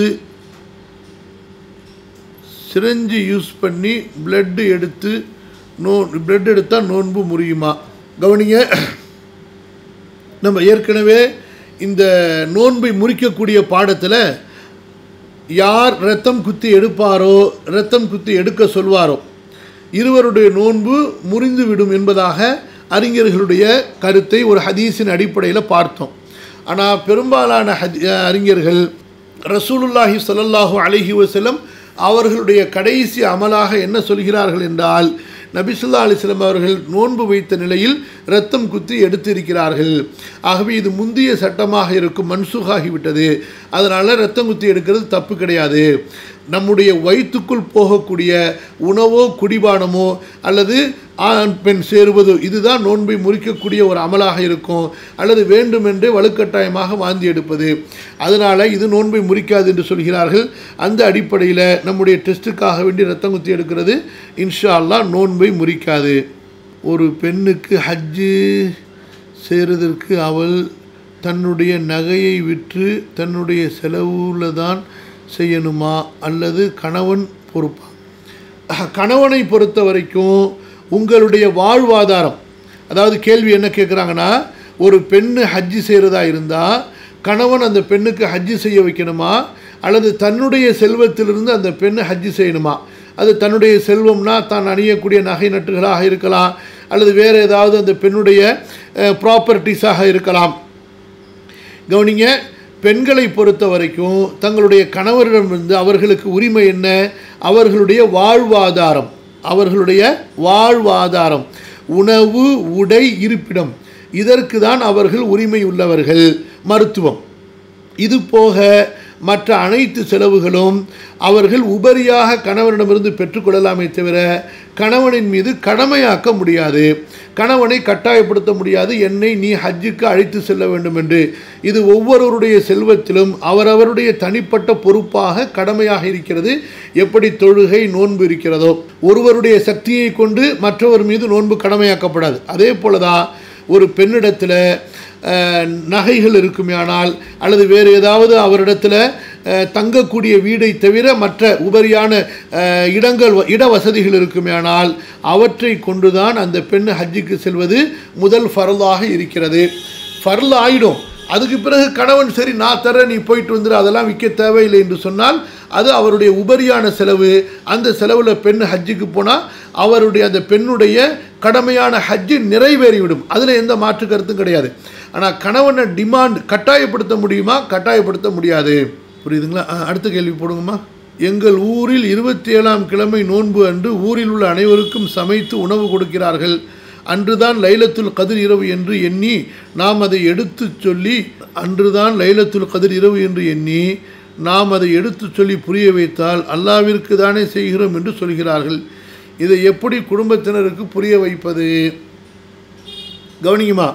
சிரஞ்சு யூஸ் பண்ணி பிளட்டு எடுத்து நோ பிளட் எடுத்தால் நோன்பு முறியுமா கவனிங்க நம்ம ஏற்கனவே இந்த நோன்பை முறிக்கக்கூடிய பாடத்தில் யார் ரத்தம் குத்தி எடுப்பாரோ ரத்தம் குத்தி எடுக்க சொல்வாரோ இருவருடைய நோன்பு முறிந்து விடும் என்பதாக அறிஞர்களுடைய கருத்தை ஒரு ஹதீஸின் அடிப்படையில் பார்த்தோம் ஆனால் பெரும்பாலான ஹதி அறிஞர்கள் ரசூலுல்லாஹி ஸல்லல்லாஹு அலைஹி வஸல்லம் அவர்களுடைய கடைசி அமலாக என்ன சொல்கிறார்கள் என்றால் நபிசுல்லா அலிஸ்லம் அவர்கள் நோன்பு வைத்த நிலையில் ரத்தம் குத்தி எடுத்திருக்கிறார்கள் ஆகவே இது முந்தைய சட்டமாக இருக்கும் மன்சூகாகிவிட்டது அதனால் ரத்தம் குத்தி எடுக்கிறது தப்பு கிடையாது நம்முடைய வயிற்றுக்குள் போகக்கூடிய உணவோ குடிபானமோ அல்லது ஆண் பெண் சேருவதோ இதுதான் நோன்பை முறிக்கக்கூடிய ஒரு அமலாக இருக்கும் அல்லது வேண்டுமென்றே வலுக்கட்டாயமாக வாந்தி எடுப்பது அதனால் இது நோன்பை முறிக்காது என்று சொல்கிறார்கள் அந்த அடிப்படையில் நம்முடைய டெஸ்ட்டுக்காக வேண்டி ரத்தம் குத்தி எடுக்கிறது இன்ஷா அல்லாஹ் நோன்பை முறிக்காது ஒரு பெண்ணுக்கு ஹஜ்ஜு செய்கிறதற்கு அவள் தன்னுடைய நகையை விற்று தன்னுடைய செலவுல தான் செய்யணுமா அல்லது கணவன் பொறுப்பா அஹ், கணவனை பொறுத்த வரைக்கும் உங்களுடைய வாழ்வாதாரம் அதாவது கேள்வி என்ன கேட்குறாங்கன்னா ஒரு பெண்ணு ஹஜ்ஜி செய்கிறதா இருந்தால் கணவன் அந்த பெண்ணுக்கு ஹஜ்ஜி செய்ய வைக்கணுமா அல்லது தன்னுடைய செல்வத்திலிருந்து அந்த பெண்ணு ஹஜ்ஜி செய்யணுமா அது தன்னுடைய செல்வம்னா தான் அணியக்கூடிய நகை நட்டுகளாக இருக்கலாம் அல்லது வேறு ஏதாவது அந்த பெண்ணுடைய ப்ராப்பர்ட்டிஸாக இருக்கலாம் கவனிங்க பெண்களை பொறுத்த வரைக்கும் தங்களுடைய கணவரிடமிருந்து அவர்களுக்கு உரிமை என்ன அவர்களுடைய வாழ்வாதாரம் அவர்களுடைய வாழ்வாதாரம் உணவு உடை இருப்பிடம் இதற்கு தான் அவர்கள் உரிமை உள்ளவர்கள் மருத்துவம் இது போக மற்ற அனைத்து செலவுகளும் அவர்கள் உபரியாக கணவனிடமிருந்து பெற்றுக்கொள்ளலாமே தவிர கணவனின் மீது கடமையாக்க முடியாது கணவனை கட்டாயப்படுத்த முடியாது என்னை நீ ஹஜ்ஜுக்கு அழைத்து செல்ல வேண்டும் என்று இது ஒவ்வொருவருடைய செல்வத்திலும் அவரவருடைய தனிப்பட்ட பொறுப்பாக கடமையாக இருக்கிறது எப்படி தொழுகை நோன்பு இருக்கிறதோ ஒருவருடைய சக்தியை கொண்டு மற்றவர் மீது நோன்பு கடமையாக்கப்படாது அதே போலதான் ஒரு பெண்ணிடத்தில் நகைகள் இருக்குமேயானால் அல்லது வேறு ஏதாவது அவரிடத்தில் தங்கக்கூடிய வீடை தவிர மற்ற உபரியான இடங்கள் இட வசதிகள் இருக்குமேயானால் அவற்றை கொண்டுதான் அந்த பெண் ஹஜ்ஜுக்கு செல்வது முதல் ஃபரலாக இருக்கிறது ஃபரல் ஆயிடும் அதுக்கு பிறகு கணவன் சரி நான் தரேன் நீ போயிட்டு வந்துடு அதெல்லாம் விற்க தேவையில்லை என்று சொன்னால் அது அவருடைய உபரியான செலவு அந்த செலவில் பெண் ஹஜ்ஜுக்கு போனால் அவருடைய அந்த பெண்ணுடைய கடமையான ஹஜ்ஜு நிறைவேறிவிடும் அதில் எந்த மாற்று கருத்தும் கிடையாது ஆனால் கணவனை டிமாண்ட் கட்டாயப்படுத்த முடியுமா கட்டாயப்படுத்த முடியாது புரியுதுங்களா அடுத்த கேள்வி போடுங்கம்மா எங்கள் ஊரில் இருபத்தி ஏழாம் கிழமை நோன்பு அன்று ஊரில் உள்ள அனைவருக்கும் சமைத்து உணவு கொடுக்கிறார்கள் அன்றுதான் லைலத்துல் கதிர் இரவு என்று எண்ணி நாம் அதை எடுத்து சொல்லி அன்றுதான் லைலத்துல் கதிர் இரவு என்று எண்ணி நாம் அதை எடுத்து சொல்லி புரிய வைத்தால் அல்லாவிற்கு தானே செய்கிறோம் என்று சொல்கிறார்கள் இதை எப்படி குடும்பத்தினருக்கு புரிய வைப்பது கவனிக்குமா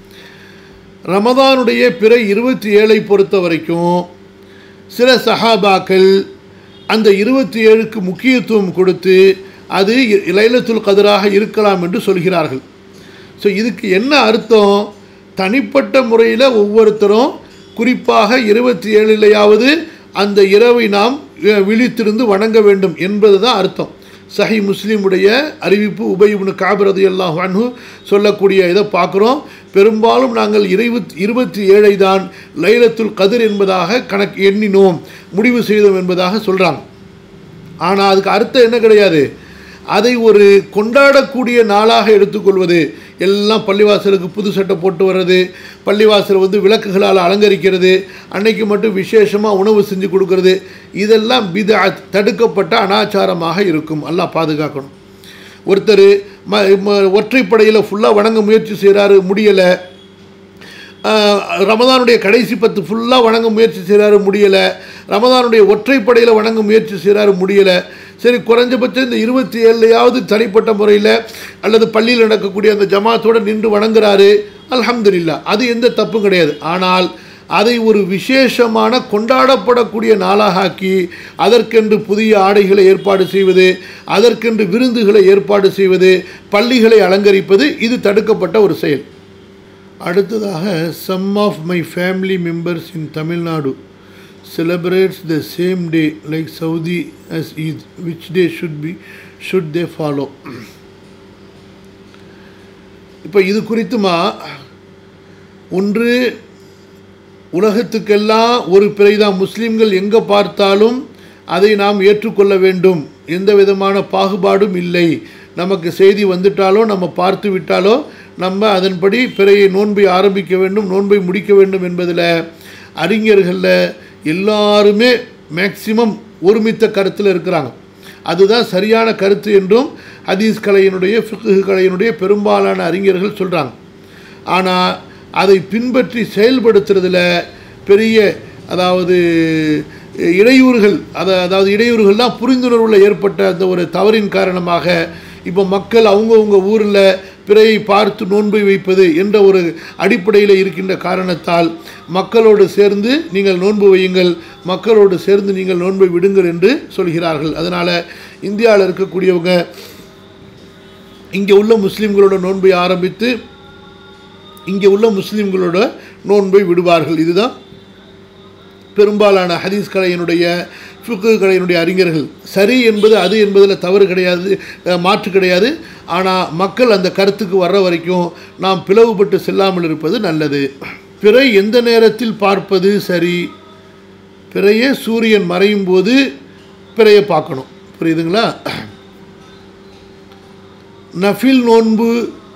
ரமதானுடைய பிற இருபத்தி ஏழை பொறுத்த வரைக்கும் சில சஹாபாக்கள் அந்த இருபத்தி ஏழுக்கு முக்கியத்துவம் கொடுத்து அது லைலத்துல் கதிராக இருக்கலாம் என்று சொல்கிறார்கள் ஸோ இதுக்கு என்ன அர்த்தம் தனிப்பட்ட முறையில் ஒவ்வொருத்தரும் குறிப்பாக இருபத்தி ஏழிலையாவது அந்த இரவை நாம் விழித்திருந்து வணங்க வேண்டும் என்பது தான் அர்த்தம் சஹி முஸ்லீமுடைய அறிவிப்பு உபயுப்னு காபிரது எல்லாம் அன்ஹு சொல்லக்கூடிய இதை பார்க்குறோம் பெரும்பாலும் நாங்கள் இருபத் இருபத்தி ஏழை தான் லைலத்துல் கதிர் என்பதாக கணக்கு எண்ணினோம் முடிவு செய்தோம் என்பதாக சொல்கிறாங்க ஆனால் அதுக்கு அர்த்தம் என்ன கிடையாது அதை ஒரு கொண்டாடக்கூடிய நாளாக எடுத்துக்கொள்வது எல்லாம் பள்ளிவாசலுக்கு புது சட்டை போட்டு வர்றது பள்ளிவாசல் வந்து விளக்குகளால் அலங்கரிக்கிறது அன்னைக்கு மட்டும் விசேஷமாக உணவு செஞ்சு கொடுக்கறது இதெல்லாம் பித தடுக்கப்பட்ட அனாச்சாரமாக இருக்கும் எல்லாம் பாதுகாக்கணும் ஒருத்தர் ம ஒற்றைப்படையில் ஃபுல்லாக வணங்க முயற்சி செய்கிறாரு முடியலை ரமதானுடைய கடைசி பத்து ஃபுல்லாக வணங்க முயற்சி செய்கிறாரு முடியலை ரமதானுடைய ஒற்றைப்படையில் வணங்க முயற்சி செய்கிறாரு முடியலை சரி குறைஞ்சபட்சம் இந்த இருபத்தி ஏழுலையாவது தனிப்பட்ட முறையில் அல்லது பள்ளியில் நடக்கக்கூடிய அந்த ஜமாத்தோடு நின்று வணங்குறாரு அல்ஹம்துலில்லா அது எந்த தப்பும் கிடையாது ஆனால் அதை ஒரு விசேஷமான கொண்டாடப்படக்கூடிய நாளாக ஆக்கி அதற்கென்று புதிய ஆடைகளை ஏற்பாடு செய்வது அதற்கென்று விருந்துகளை ஏற்பாடு செய்வது பள்ளிகளை அலங்கரிப்பது இது தடுக்கப்பட்ட ஒரு செயல் அடுத்ததாக some of my family members in Tamil Nadu celebrates the same day like Saudi as Eid. Which day should be should they follow? இப்போ இது குறித்துமா ஒன்று உலகத்துக்கெல்லாம் ஒரு பிறை தான் முஸ்லீம்கள் எங்கே பார்த்தாலும் அதை நாம் ஏற்றுக்கொள்ள வேண்டும் எந்த விதமான பாகுபாடும் இல்லை நமக்கு செய்தி வந்துட்டாலோ நம்ம பார்த்து விட்டாலோ நம்ம அதன்படி பிறையை நோன்பை ஆரம்பிக்க வேண்டும் நோன்பை முடிக்க வேண்டும் என்பதில் அறிஞர்களில் எல்லாருமே மேக்சிமம் ஒருமித்த கருத்தில் இருக்கிறாங்க அதுதான் சரியான கருத்து என்றும் ஹதீஸ் கலையினுடைய ஃபிக்கு கலையினுடைய பெரும்பாலான அறிஞர்கள் சொல்கிறாங்க ஆனால் அதை பின்பற்றி செயல்படுத்துறதுல பெரிய அதாவது இடையூறுகள் அதை அதாவது இடையூறுகள்லாம் புரிந்துணர்வில் ஏற்பட்ட அந்த ஒரு தவறின் காரணமாக இப்போ மக்கள் அவங்கவுங்க ஊரில் பிறையை பார்த்து நோன்பை வைப்பது என்ற ஒரு அடிப்படையில் இருக்கின்ற காரணத்தால் மக்களோடு சேர்ந்து நீங்கள் நோன்பு வையுங்கள் மக்களோடு சேர்ந்து நீங்கள் நோன்பை விடுங்கள் என்று சொல்கிறார்கள் அதனால் இந்தியாவில் இருக்கக்கூடியவங்க இங்கே உள்ள முஸ்லீம்களோட நோன்பை ஆரம்பித்து இங்கே உள்ள முஸ்லீம்களோட நோன்பை விடுவார்கள் இதுதான் பெரும்பாலான ஹதீஸ் கலையினுடைய ஃபிக்கு கலையினுடைய அறிஞர்கள் சரி என்பது அது என்பதில் தவறு கிடையாது மாற்று கிடையாது ஆனால் மக்கள் அந்த கருத்துக்கு வர்ற வரைக்கும் நாம் பிளவுபட்டு செல்லாமல் இருப்பது நல்லது பிறை எந்த நேரத்தில் பார்ப்பது சரி பிறையே சூரியன் மறையும் போது பிறையை பார்க்கணும் புரியுதுங்களா நஃபில் நோன்பு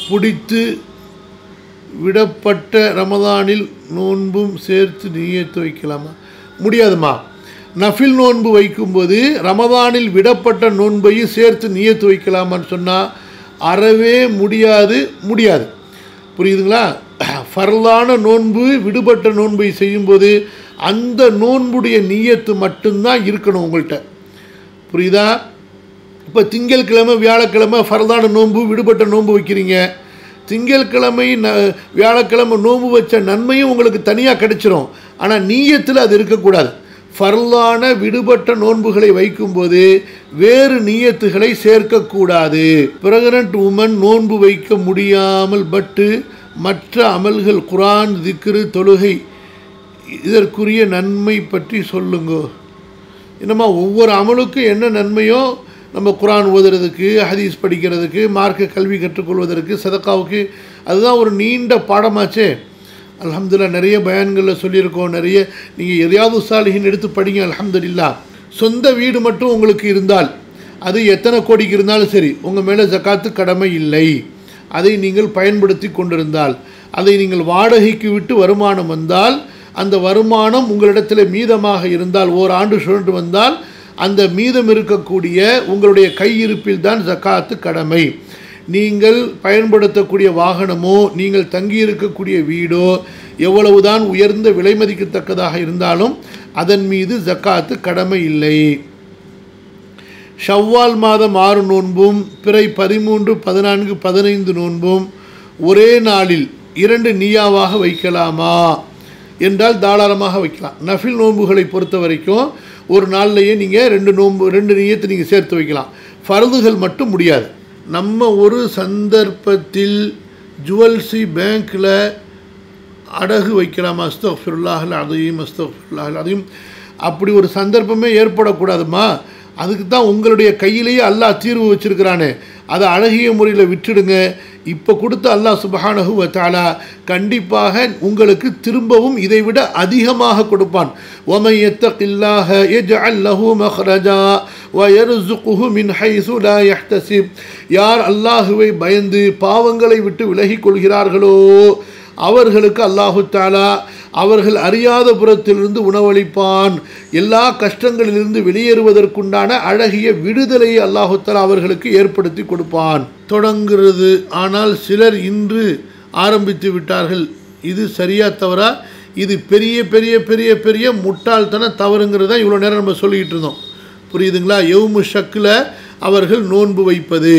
பிடித்து விடப்பட்ட ரமதானில் நோன்பும் சேர்த்து நீயத்து வைக்கலாமா முடியாதுமா நஃபில் நோன்பு வைக்கும்போது ரமதானில் விடப்பட்ட நோன்பையும் சேர்த்து நீயத்து வைக்கலாமான்னு சொன்னால் அறவே முடியாது முடியாது புரியுதுங்களா ஃபர்லான நோன்பு விடுபட்ட நோன்பை செய்யும்போது அந்த நோன்புடைய நீயத்து மட்டும்தான் இருக்கணும் உங்கள்கிட்ட புரியுதா இப்போ திங்கட்கிழமை வியாழக்கிழமை ஃபர்தான நோன்பு விடுபட்ட நோன்பு வைக்கிறீங்க திங்கட்கிழமை ந வியாழக்கிழமை நோன்பு வச்ச நன்மையும் உங்களுக்கு தனியாக கிடைச்சிரும் ஆனால் நீயத்தில் அது இருக்கக்கூடாது ஃபர்லான விடுபட்ட நோன்புகளை வைக்கும்போது வேறு நீயத்துகளை சேர்க்கக்கூடாது பிரெக்னன்ட் உமன் நோன்பு வைக்க முடியாமல் பட்டு மற்ற அமல்கள் குரான் திக்ரு தொழுகை இதற்குரிய நன்மை பற்றி சொல்லுங்க என்னம்மா ஒவ்வொரு அமலுக்கும் என்ன நன்மையோ நம்ம குரான் ஓதுறதுக்கு ஹதீஸ் படிக்கிறதுக்கு மார்க்க கல்வி கற்றுக்கொள்வதற்கு சதக்காவுக்கு அதுதான் ஒரு நீண்ட பாடமாச்சே அல்ஹம்துலில்லா நிறைய பயான்களில் சொல்லியிருக்கோம் நிறைய நீங்கள் எதையாவது சாலிஹின் எடுத்து படிங்க அல்ஹம்துலில்லா சொந்த வீடு மட்டும் உங்களுக்கு இருந்தால் அது எத்தனை கோடிக்கு இருந்தாலும் சரி உங்கள் மேலே ஜக்காத்து கடமை இல்லை அதை நீங்கள் பயன்படுத்தி கொண்டிருந்தால் அதை நீங்கள் வாடகைக்கு விட்டு வருமானம் வந்தால் அந்த வருமானம் உங்களிடத்தில் மீதமாக இருந்தால் ஓராண்டு சுழன்று வந்தால் அந்த மீதம் இருக்கக்கூடிய உங்களுடைய கையிருப்பில் தான் ஜக்காத்து கடமை நீங்கள் பயன்படுத்தக்கூடிய வாகனமோ நீங்கள் தங்கியிருக்கக்கூடிய வீடோ எவ்வளவுதான் உயர்ந்த விலை மதிக்கத்தக்கதாக இருந்தாலும் அதன் மீது ஜக்காத்து கடமை இல்லை ஷவ்வால் மாதம் ஆறு நோன்பும் பிறை பதிமூன்று பதினான்கு பதினைந்து நோன்பும் ஒரே நாளில் இரண்டு நியாவாக வைக்கலாமா என்றால் தாராளமாக வைக்கலாம் நஃபில் நோன்புகளை பொறுத்த வரைக்கும் ஒரு நாள்லையே நீங்கள் ரெண்டு நோன்பு ரெண்டு நியத்தை நீங்கள் சேர்த்து வைக்கலாம் ஃபர்துகள் மட்டும் முடியாது நம்ம ஒரு சந்தர்ப்பத்தில் ஜுவல்ஸி பேங்க்கில் அடகு வைக்கலாமா அஸ்தஃபிருல்லாஹல் அதையும் அஸ்தஃபிருல்லாஹல் அதையும் அப்படி ஒரு சந்தர்ப்பமே ஏற்படக்கூடாதுமா அதுக்கு தான் உங்களுடைய கையிலேயே அல்லாஹ் தீர்வு வச்சுருக்கிறானே அதை அழகிய முறையில் விட்டுடுங்க இப்போ கொடுத்த அல்லாஹ் சுபஹானஹு வ தஆலா கண்டிப்பாக உங்களுக்கு திரும்பவும் இதை விட அதிகமாக கொடுப்பான் وَمَن يَتَّقِ اللَّهَ يَجْعَل لَّهُ مَخْرَجًا وَيَرْزُقْهُ مِنْ حَيْثُ لَا يَحْتَسِبْ யார் அல்லாஹுவை பயந்து பாவங்களை விட்டு விலகிக் கொள்கிறார்களோ அவர்களுக்கு அல்லாஹு தாலா அவர்கள் அறியாத புறத்திலிருந்து உணவளிப்பான் எல்லா கஷ்டங்களிலிருந்து வெளியேறுவதற்குண்டான அழகிய விடுதலையை அல்லாஹு தாலா அவர்களுக்கு ஏற்படுத்தி கொடுப்பான் தொடங்குகிறது ஆனால் சிலர் இன்று ஆரம்பித்து விட்டார்கள் இது சரியா தவறா இது பெரிய பெரிய பெரிய பெரிய முட்டாள்தன தவறுங்கிறத இவ்வளோ நேரம் நம்ம சொல்லிக்கிட்டு இருந்தோம் புரியுதுங்களா எவ்மு ஷக்கில் அவர்கள் நோன்பு வைப்பது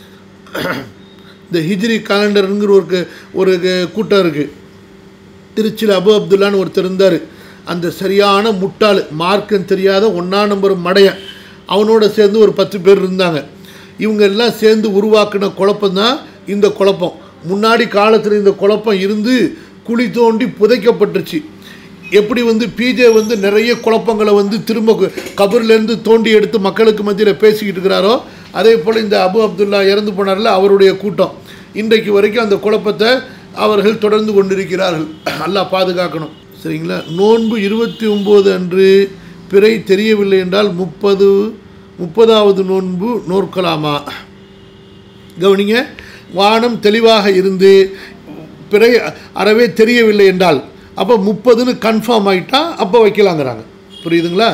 இந்த ஹிஜ்ரி காலண்டருங்கிற ஒரு க- ஒரு க- கூட்டம் இருக்குது திருச்சியில் அபு அப்துல்லான்னு ஒருத்தர் இருந்தார் அந்த சரியான முட்டாள் மார்க்கம் தெரியாத ஒன்றா நம்பர் மடையன் அவனோட சேர்ந்து ஒரு பத்து பேர் இருந்தாங்க இவங்க எல்லாம் சேர்ந்து உருவாக்கின குழப்பம்தான் இந்த குழப்பம் முன்னாடி காலத்தில் இந்த குழப்பம் இருந்து குழி தோண்டி புதைக்கப்பட்டுருச்சு எப்படி வந்து பிஜே வந்து நிறைய குழப்பங்களை வந்து திரும்ப கு- கபர்லேருந்து தோண்டி எடுத்து மக்களுக்கு மத்தியில் பேசிக்கிட்டு இருக்கிறாரோ அதே போல் இந்த அபு அப்துல்லா இறந்து போனார்ல அவருடைய கூட்டம் இன்றைக்கு வரைக்கும் அந்த குழப்பத்தை அவர்கள் தொடர்ந்து கொண்டிருக்கிறார்கள் அல்லாஹ் பாதுகாக்கணும் சரிங்களா நோன்பு இருபத்தி ஒம்பது அன்று பிறை தெரியவில்லை என்றால் முப்பது முப்பதாவது நோன்பு நோற்கலாமா கவனிங்க வானம் தெளிவாக இருந்து பிறை அறவே தெரியவில்லை என்றால் அப்போ முப்பதுன்னு கன்ஃபார்ம் ஆகிட்டா அப்போ வைக்கலாங்கிறாங்க புரியுதுங்களா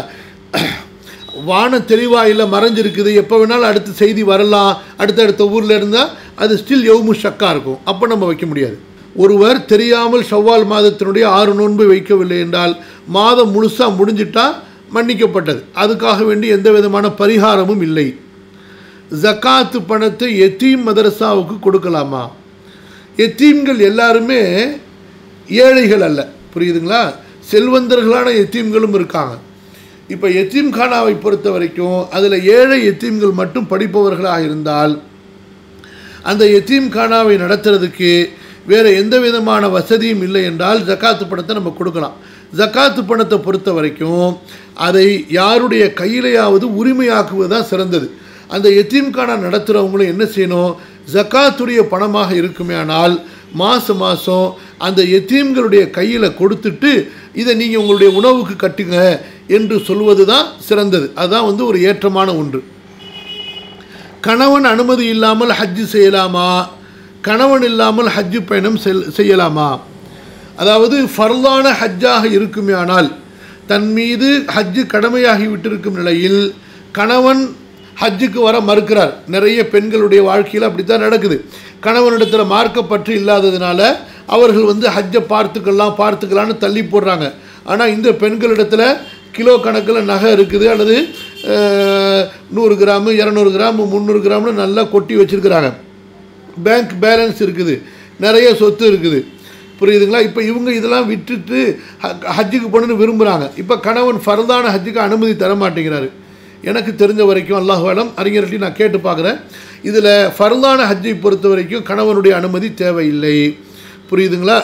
வானம் தெளிவாக இல்லை மறைஞ்சிருக்குது எப்போ வேணாலும் அடுத்த செய்தி வரலாம் அடுத்தடுத்த ஊரில் இருந்தால் அது ஸ்டில் எவ்மு ஷக்காக இருக்கும் அப்போ நம்ம வைக்க முடியாது ஒருவர் தெரியாமல் ஷவ்வால் மாதத்தினுடைய ஆறு நோன்பு வைக்கவில்லை என்றால் மாதம் முழுசாக முடிஞ்சிட்டா மன்னிக்கப்பட்டது அதுக்காக வேண்டி எந்த விதமான பரிகாரமும் இல்லை ஜக்காத்து பணத்தை எத்தீம் மதரசாவுக்கு கொடுக்கலாமா எத்தீம்கள் எல்லாருமே ஏழைகள் அல்ல புரியுதுங்களா செல்வந்தர்களான எத்தீம்களும் இருக்காங்க இப்போ எத்தீம் கானாவை பொறுத்த வரைக்கும் அதில் ஏழை எத்தீம்கள் மட்டும் படிப்பவர்களாக இருந்தால் அந்த எத்தீம் கானாவை நடத்துறதுக்கு வேறு எந்த விதமான வசதியும் இல்லை என்றால் ஜக்காத்து பணத்தை நம்ம கொடுக்கலாம் ஜக்காத்து பணத்தை பொறுத்த வரைக்கும் அதை யாருடைய கையிலையாவது உரிமையாக்குவது தான் சிறந்தது அந்த எத்தீம் கானா நடத்துகிறவங்களும் என்ன செய்யணும் ஜக்காத்துடைய பணமாக இருக்குமே ஆனால் மாதம் மாதம் அந்த எத்தீம்களுடைய கையில் கொடுத்துட்டு இதை நீங்கள் உங்களுடைய உணவுக்கு கட்டுங்க என்று சொல்வது தான் சிறந்தது அதுதான் வந்து ஒரு ஏற்றமான ஒன்று கணவன் அனுமதி இல்லாமல் ஹஜ்ஜு செய்யலாமா கணவன் இல்லாமல் ஹஜ்ஜு பயணம் செல் செய்யலாமா அதாவது ஃபர்லான ஹஜ்ஜாக இருக்குமேயானால் தன் மீது ஹஜ்ஜு கடமையாகி விட்டிருக்கும் நிலையில் கணவன் ஹஜ்ஜுக்கு வர மறுக்கிறார் நிறைய பெண்களுடைய வாழ்க்கையில் அப்படி தான் நடக்குது கணவனிடத்தில் மார்க்கப்பற்று இல்லாததுனால அவர்கள் வந்து ஹஜ்ஜை பார்த்துக்கலாம் பார்த்துக்கலான்னு தள்ளி போடுறாங்க ஆனால் இந்த பெண்களிடத்தில் கிலோ கணக்கில் நகை இருக்குது அல்லது அஹ், நூறு கிராமு இரநூறு கிராம் முந்நூறு கிராம்னு நல்லா கொட்டி வச்சுருக்கிறாங்க பேங்க் பேலன்ஸ் இருக்குது நிறைய சொத்து இருக்குது புரியுதுங்களா இப்போ இவங்க இதெல்லாம் விட்டுட்டு ஹ- ஹஜ்ஜுக்கு போகணுன்னு விரும்புகிறாங்க இப்போ கணவன் ஃபர்தான ஹஜ்ஜுக்கு அனுமதி தர மாட்டேங்கிறாரு எனக்கு தெரிஞ்ச வரைக்கும் அல்லாஹ் வலம் அறிஞர்கிட்ட நான் கேட்டு பார்க்குறேன் இதில் ஃபர்தான ஹஜ்ஜை பொறுத்த வரைக்கும் கணவனுடைய அனுமதி தேவையில்லை புரியுதுங்களா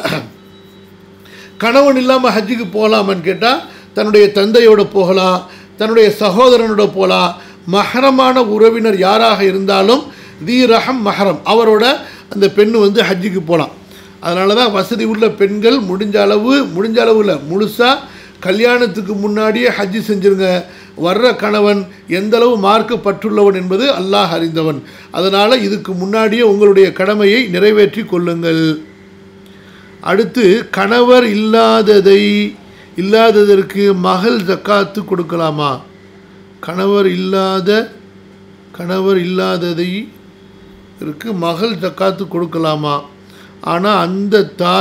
கணவன் இல்லாமல் ஹஜ்ஜுக்கு போகலாமான்னு கேட்டால் தன்னுடைய தந்தையோட போகலாம் தன்னுடைய சகோதரனோட போகலாம் மஹரமான உறவினர் யாராக இருந்தாலும் தீரகம் மஹரம் அவரோட அந்த பெண் வந்து ஹஜ்ஜுக்கு போகலாம் அதனால தான் வசதி உள்ள பெண்கள் முடிஞ்ச அளவு முடிஞ்ச அளவு இல்லை முழுசாக கல்யாணத்துக்கு முன்னாடியே ஹஜ்ஜு செஞ்சிருங்க வர்ற கணவன் எந்த அளவு மார்க்கப்பட்டுள்ளவன் என்பது அல்லாஹ் அறிந்தவன் அதனால் இதுக்கு முன்னாடியே உங்களுடைய கடமையை நிறைவேற்றி கொள்ளுங்கள் அடுத்து கணவர் இல்லாததை இல்லாததற்கு மகள் ஜக்காத்து கொடுக்கலாமா கணவர் இல்லாத கணவர் இல்லாததை இருக்கு மகள் ஜக்காத்து கொடுக்கலாமா ஆனால் அந்த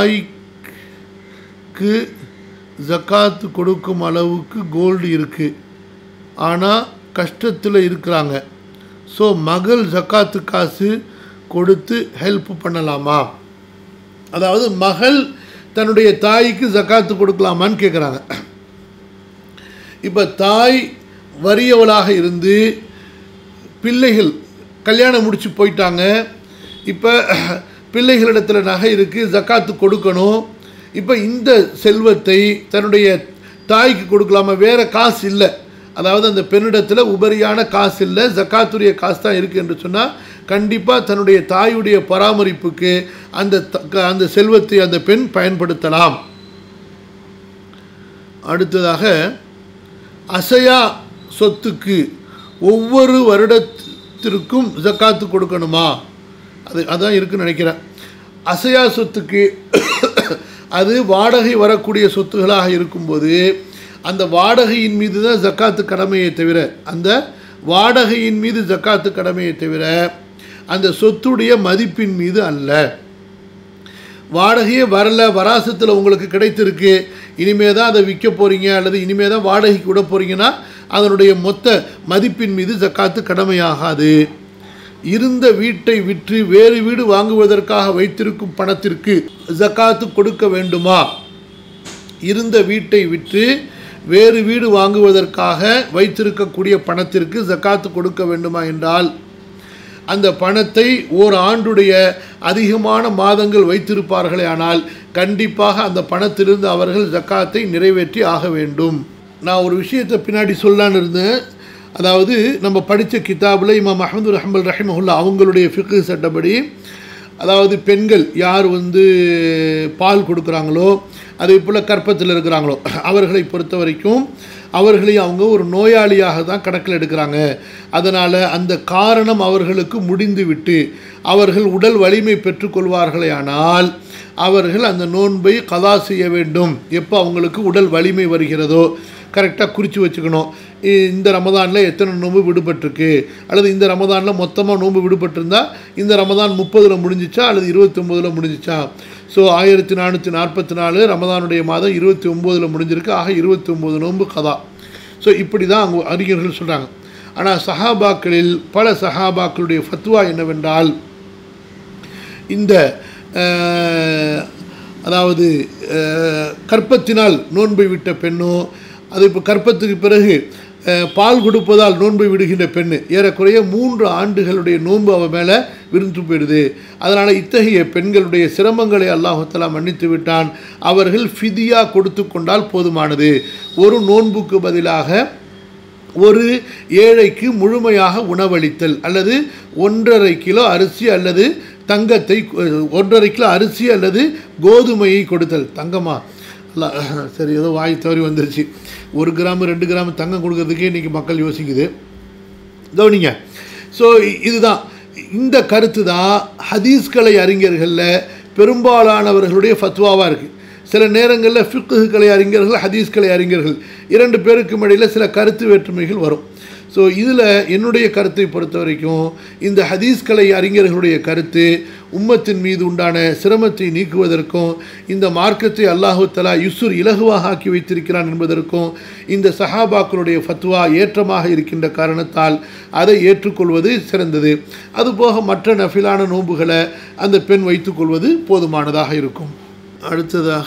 தாய்க்கு ஜக்காத்து கொடுக்கும் அளவுக்கு கோல்டு இருக்குது ஆனால் கஷ்டத்தில் இருக்கிறாங்க ஸோ மகள் ஜக்காத்து காசு கொடுத்து ஹெல்ப் பண்ணலாமா அதாவது மகள் தன்னுடைய தாய்க்கு ஜக்காத்து கொடுக்கலாமான்னு கேட்குறாங்க இப்போ தாய் வறியவளாக இருந்து பிள்ளைகள் கல்யாணம் முடிச்சு போயிட்டாங்க இப்போ பிள்ளைகளிடத்தில் நகை இருக்குது ஜக்காத்து கொடுக்கணும் இப்போ இந்த செல்வத்தை தன்னுடைய தாய்க்கு கொடுக்கலாமா வேறு காசு இல்லை அதாவது அந்த பெண்ணிடத்தில் உபரியான காசு இல்லை ஜக்காத்துடைய காசு தான் இருக்குது என்று சொன்னால் கண்டிப்பாக தன்னுடைய தாயுடைய பராமரிப்புக்கு அந்த த- க- அந்த செல்வத்தை அந்த பெண் பயன்படுத்தலாம் அடுத்ததாக அசையா சொத்துக்கு ஒவ்வொரு வருடத்திற்கும் ஜக்காத்து கொடுக்கணுமா அது அதான் இருக்குன்னு நினைக்கிறேன் அசையா சொத்துக்கு அது வாடகை வரக்கூடிய சொத்துகளாக இருக்கும்போது அந்த வாடகையின் மீது தான் ஜக்காத்து கடமையை தவிர அந்த வாடகையின் மீது ஜக்காத்து கடமையை தவிர அந்த சொத்துடைய மதிப்பின் மீது அல்ல வாடகையே வரல வராசத்தில் உங்களுக்கு கிடைத்திருக்கு இனிமே தான் அதை விற்க போகிறீங்க அல்லது இனிமே தான் வாடகைக்கு விட போகிறீங்கன்னா அதனுடைய மொத்த மதிப்பின் மீது ஜக்காத்து கடமையாகாது இருந்த வீட்டை விற்று வேறு வீடு வாங்குவதற்காக வைத்திருக்கும் பணத்திற்கு ஜக்காத்து கொடுக்க வேண்டுமா இருந்த வீட்டை விற்று வேறு வீடு வாங்குவதற்காக வைத்திருக்கக்கூடிய பணத்திற்கு ஜக்காத்து கொடுக்க வேண்டுமா என்றால் அந்த பணத்தை ஓர் ஆண்டுடைய அதிகமான மாதங்கள் வைத்திருப்பார்களே ஆனால் கண்டிப்பாக அந்த பணத்திலிருந்து அவர்கள் ஜக்காத்தை நிறைவேற்றி ஆக வேண்டும் நான் ஒரு விஷயத்தை பின்னாடி சொல்லலான்னு இருந்தேன் அதாவது நம்ம படித்த கிதாபில் இமாம் அஹமது ரஹமல் ரஹிமஹுல்லா அவங்களுடைய ஃபிக்கு சட்டப்படி அதாவது பெண்கள் யார் வந்து பால் கொடுக்குறாங்களோ அதே போல் கற்பத்தில் இருக்கிறாங்களோ அவர்களை பொறுத்த வரைக்கும் அவர்களை அவங்க ஒரு நோயாளியாக தான் கணக்கில் எடுக்கிறாங்க அதனால் அந்த காரணம் அவர்களுக்கு முடிந்து விட்டு அவர்கள் உடல் வலிமை பெற்றுக்கொள்வார்களே ஆனால் அவர்கள் அந்த நோன்பை கதா செய்ய வேண்டும் எப்போ அவங்களுக்கு உடல் வலிமை வருகிறதோ கரெக்டாக குறித்து வச்சுக்கணும் இ- இந்த ரமதானில் எத்தனை நோன்பு விடுபட்டிருக்கு அல்லது இந்த ரமதானில் மொத்தமாக நோன்பு விடுபட்டிருந்தா இந்த ரமதான் முப்பதில் முடிஞ்சிச்சா அல்லது இருபத்தொம்போதில் முடிஞ்சிச்சா ஸோ ஆயிரத்தி நானூற்றி நாற்பத்தி நாலு ரமதானுடைய மாதம் இருபத்தி ஒம்போதில் முடிஞ்சிருக்கு ஆக இருபத்தி ஒம்பது நோன்பு கதா ஸோ இப்படி தான் அங்கே அறிஞர்கள் சொல்கிறாங்க ஆனால் சஹாபாக்களில் பல சஹாபாக்களுடைய ஃபத்வா என்னவென்றால் இந்த அஹ், அதாவது அஹ், கற்பத்தினால் நோன்பை விட்ட பெண்ணோ அது இப்போ கற்பத்துக்கு பிறகு அஹ், பால் கொடுப்பதால் நோன்பை விடுகின்ற பெண்ணு ஏறக்குறைய மூன்று ஆண்டுகளுடைய நோன்பு அவ மேலே விருந்து போயிடுது அதனால் இத்தகைய பெண்களுடைய சிரமங்களை அல்லாஹுத்தலா மன்னித்து விட்டான் அவர்கள் ஃபிதியா கொடுத்து கொண்டால் போதுமானது ஒரு நோன்புக்கு பதிலாக ஒரு ஏழைக்கு முழுமையாக உணவளித்தல் அல்லது ஒன்றரை கிலோ அரிசி அல்லது தங்கத்தை அஹ், ஒன்றரை கிலோ அரிசி அல்லது கோதுமையை கொடுத்தல் தங்கமா அல்ல சரி ஏதோ வாய் தவறி வந்துருச்சு ஒரு கிராம் ரெண்டு கிராம் தங்கம் கொடுக்கறதுக்கே இன்றைக்கி மக்கள் யோசிக்குது கவனிங்க ஸோ இதுதான் இந்த கருத்து தான் ஹதீஸ்கலை அறிஞர்களில் பெரும்பாலானவர்களுடைய ஃபத்வாவாக இருக்குது சில நேரங்களில் ஃபிக்குகளை அறிஞர்கள் ஹதீஸ்கலை அறிஞர்கள் இரண்டு பேருக்கும் இடையில் சில கருத்து வேற்றுமைகள் வரும் ஸோ இதில் என்னுடைய கருத்தை பொறுத்த வரைக்கும் இந்த ஹதீஸ்கலை அறிஞர்களுடைய கருத்து உம்மத்தின் மீது உண்டான சிரமத்தை நீக்குவதற்கும் இந்த மார்க்கத்தை அல்லாஹு தலா யுசுர் இலகுவாக ஆக்கி வைத்திருக்கிறான் என்பதற்கும் இந்த சஹாபாக்களுடைய ஃபத்வா ஏற்றமாக இருக்கின்ற காரணத்தால் அதை ஏற்றுக்கொள்வது சிறந்தது அதுபோக மற்ற நஃபிலான நோன்புகளை அந்த பெண் வைத்துக்கொள்வது போதுமானதாக இருக்கும் அடுத்ததாக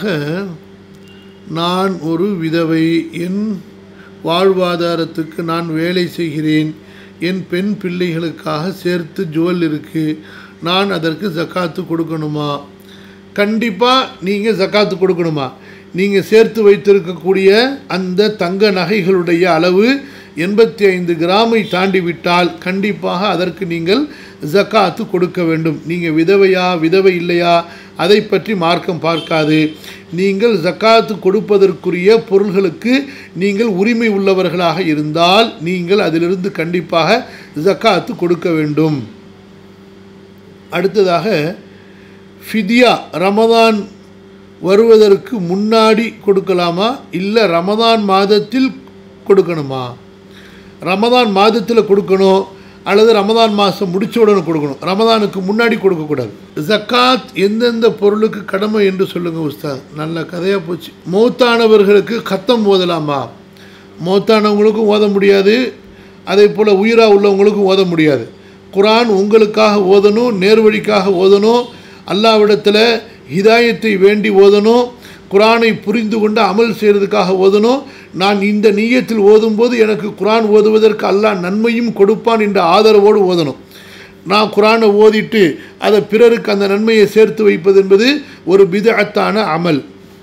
நான் ஒரு விதவை என் வாழ்வாதாரத்துக்கு நான் வேலை செய்கிறேன் என் பெண் பிள்ளைகளுக்காக சேர்த்து ஜுவல் இருக்குது நான் அதற்கு ஜக்காத்து கொடுக்கணுமா கண்டிப்பாக நீங்கள் ஜக்காத்து கொடுக்கணுமா நீங்கள் சேர்த்து வைத்திருக்கக்கூடிய அந்த தங்க நகைகளுடைய அளவு எண்பத்தி ஐந்து கிராமை தாண்டி விட்டால் கண்டிப்பாக அதற்கு நீங்கள் ஜக்காத்து கொடுக்க வேண்டும் நீங்கள் விதவையா விதவை இல்லையா அதை பற்றி மார்க்கம் பார்க்காது நீங்கள் ஜக்காத்து கொடுப்பதற்குரிய பொருள்களுக்கு நீங்கள் உரிமை உள்ளவர்களாக இருந்தால் நீங்கள் அதிலிருந்து கண்டிப்பாக ஜக்காத்து கொடுக்க வேண்டும் அடுத்ததாக ஃபிதியா ரமதான் வருவதற்கு முன்னாடி கொடுக்கலாமா இல்லை ரமதான் மாதத்தில் கொடுக்கணுமா ரமதான் மாதத்தில் கொடுக்கணும் அல்லது ரமதான் மாதம் முடிச்ச உடனே கொடுக்கணும் ரமதானுக்கு முன்னாடி கொடுக்கக்கூடாது ஜக்காத் எந்தெந்த பொருளுக்கு கடமை என்று சொல்லுங்கள் உஸ்தாத் நல்ல கதையாக போச்சு மௌத்தானவர்களுக்கு கத்தம் ஓதலாமா மௌத்தானவங்களுக்கும் ஓத முடியாது அதே போல் உயிராக உள்ளவங்களுக்கும் ஓத முடியாது குரான் உங்களுக்காக ஓதணும் நேர்வழிக்காக ஓதணும் அல்லாவிடத்தில் ஹிதாயத்தை வேண்டி ஓதணும் குரானை புரிந்து கொண்டு அமல் செய்கிறதுக்காக ஓதணும் நான் இந்த நீயத்தில் ஓதும்போது எனக்கு குரான் ஓதுவதற்கு அல்லாஹ் நன்மையும் கொடுப்பான் என்ற ஆதரவோடு ஓதணும் நான் குரானை ஓதிட்டு அதை பிறருக்கு அந்த நன்மையை சேர்த்து வைப்பது என்பது ஒரு பிதஅத்தான அமல்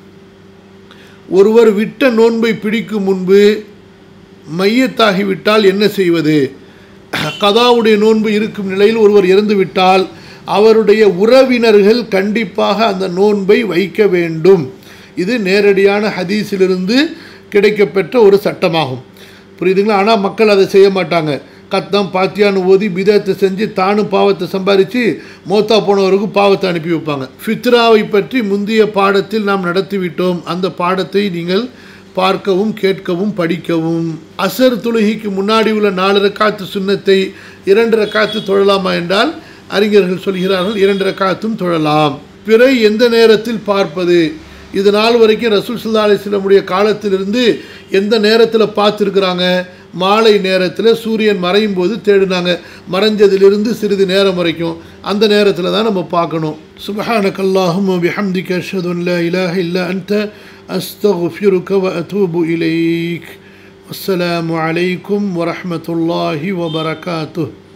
ஒருவர் விட்ட நோன்பை பிடிக்கும் முன்பு மையத்தாகிவிட்டால் என்ன செய்வது கதாவுடைய நோன்பு இருக்கும் நிலையில் ஒருவர் இறந்து விட்டால் அவருடைய உறவினர்கள் கண்டிப்பாக அந்த நோன்பை வைக்க வேண்டும் இது நேரடியான ஹதீஸிலிருந்து கிடைக்கப்பெற்ற ஒரு சட்டமாகும் புரியுதுங்களா ஆனால் மக்கள் அதை செய்ய மாட்டாங்க கத்தம் பாத்தியான்னு ஓதி பிதத்தை செஞ்சு தானும் பாவத்தை சம்பாரித்து மோத்தா போனவருக்கும் பாவத்தை அனுப்பி வைப்பாங்க ஃபித்ராவை பற்றி முந்தைய பாடத்தில் நாம் நடத்திவிட்டோம் அந்த பாடத்தை நீங்கள் பார்க்கவும் கேட்கவும் படிக்கவும் அசர் தொழுகைக்கு முன்னாடி உள்ள நாலு ரக்காத்து சுண்ணத்தை இரண்டு ரக்காத்து தொழலாமா என்றால் அறிஞர்கள் சொல்கிறார்கள் இரண்டு ரக்காத்தும் தொழலாம் பிறை எந்த நேரத்தில் பார்ப்பது இது நாள் வரைக்கும் ரசூல் சுல்லா அலிஸ்லமுடைய காலத்திலிருந்து எந்த நேரத்தில் பார்த்துருக்குறாங்க மாலை நேரத்தில் சூரியன் மறையும் போது தேடினாங்க மறைஞ்சதிலிருந்து சிறிது நேரம் வரைக்கும் அந்த நேரத்தில் தான் நம்ம பார்க்கணும் சுபஹானக் அல்லாஹும் பிஹம்திக அஷ்ஹது அன் லா இலாஹ இல்லா அன்த அஸ்தக்ஃபிருக வ அத்தூபு இலைக் அஸ்ஸலாமு அலைக்கும் வரஹ்மத்துல்லாஹி வபரகாத்துஹ்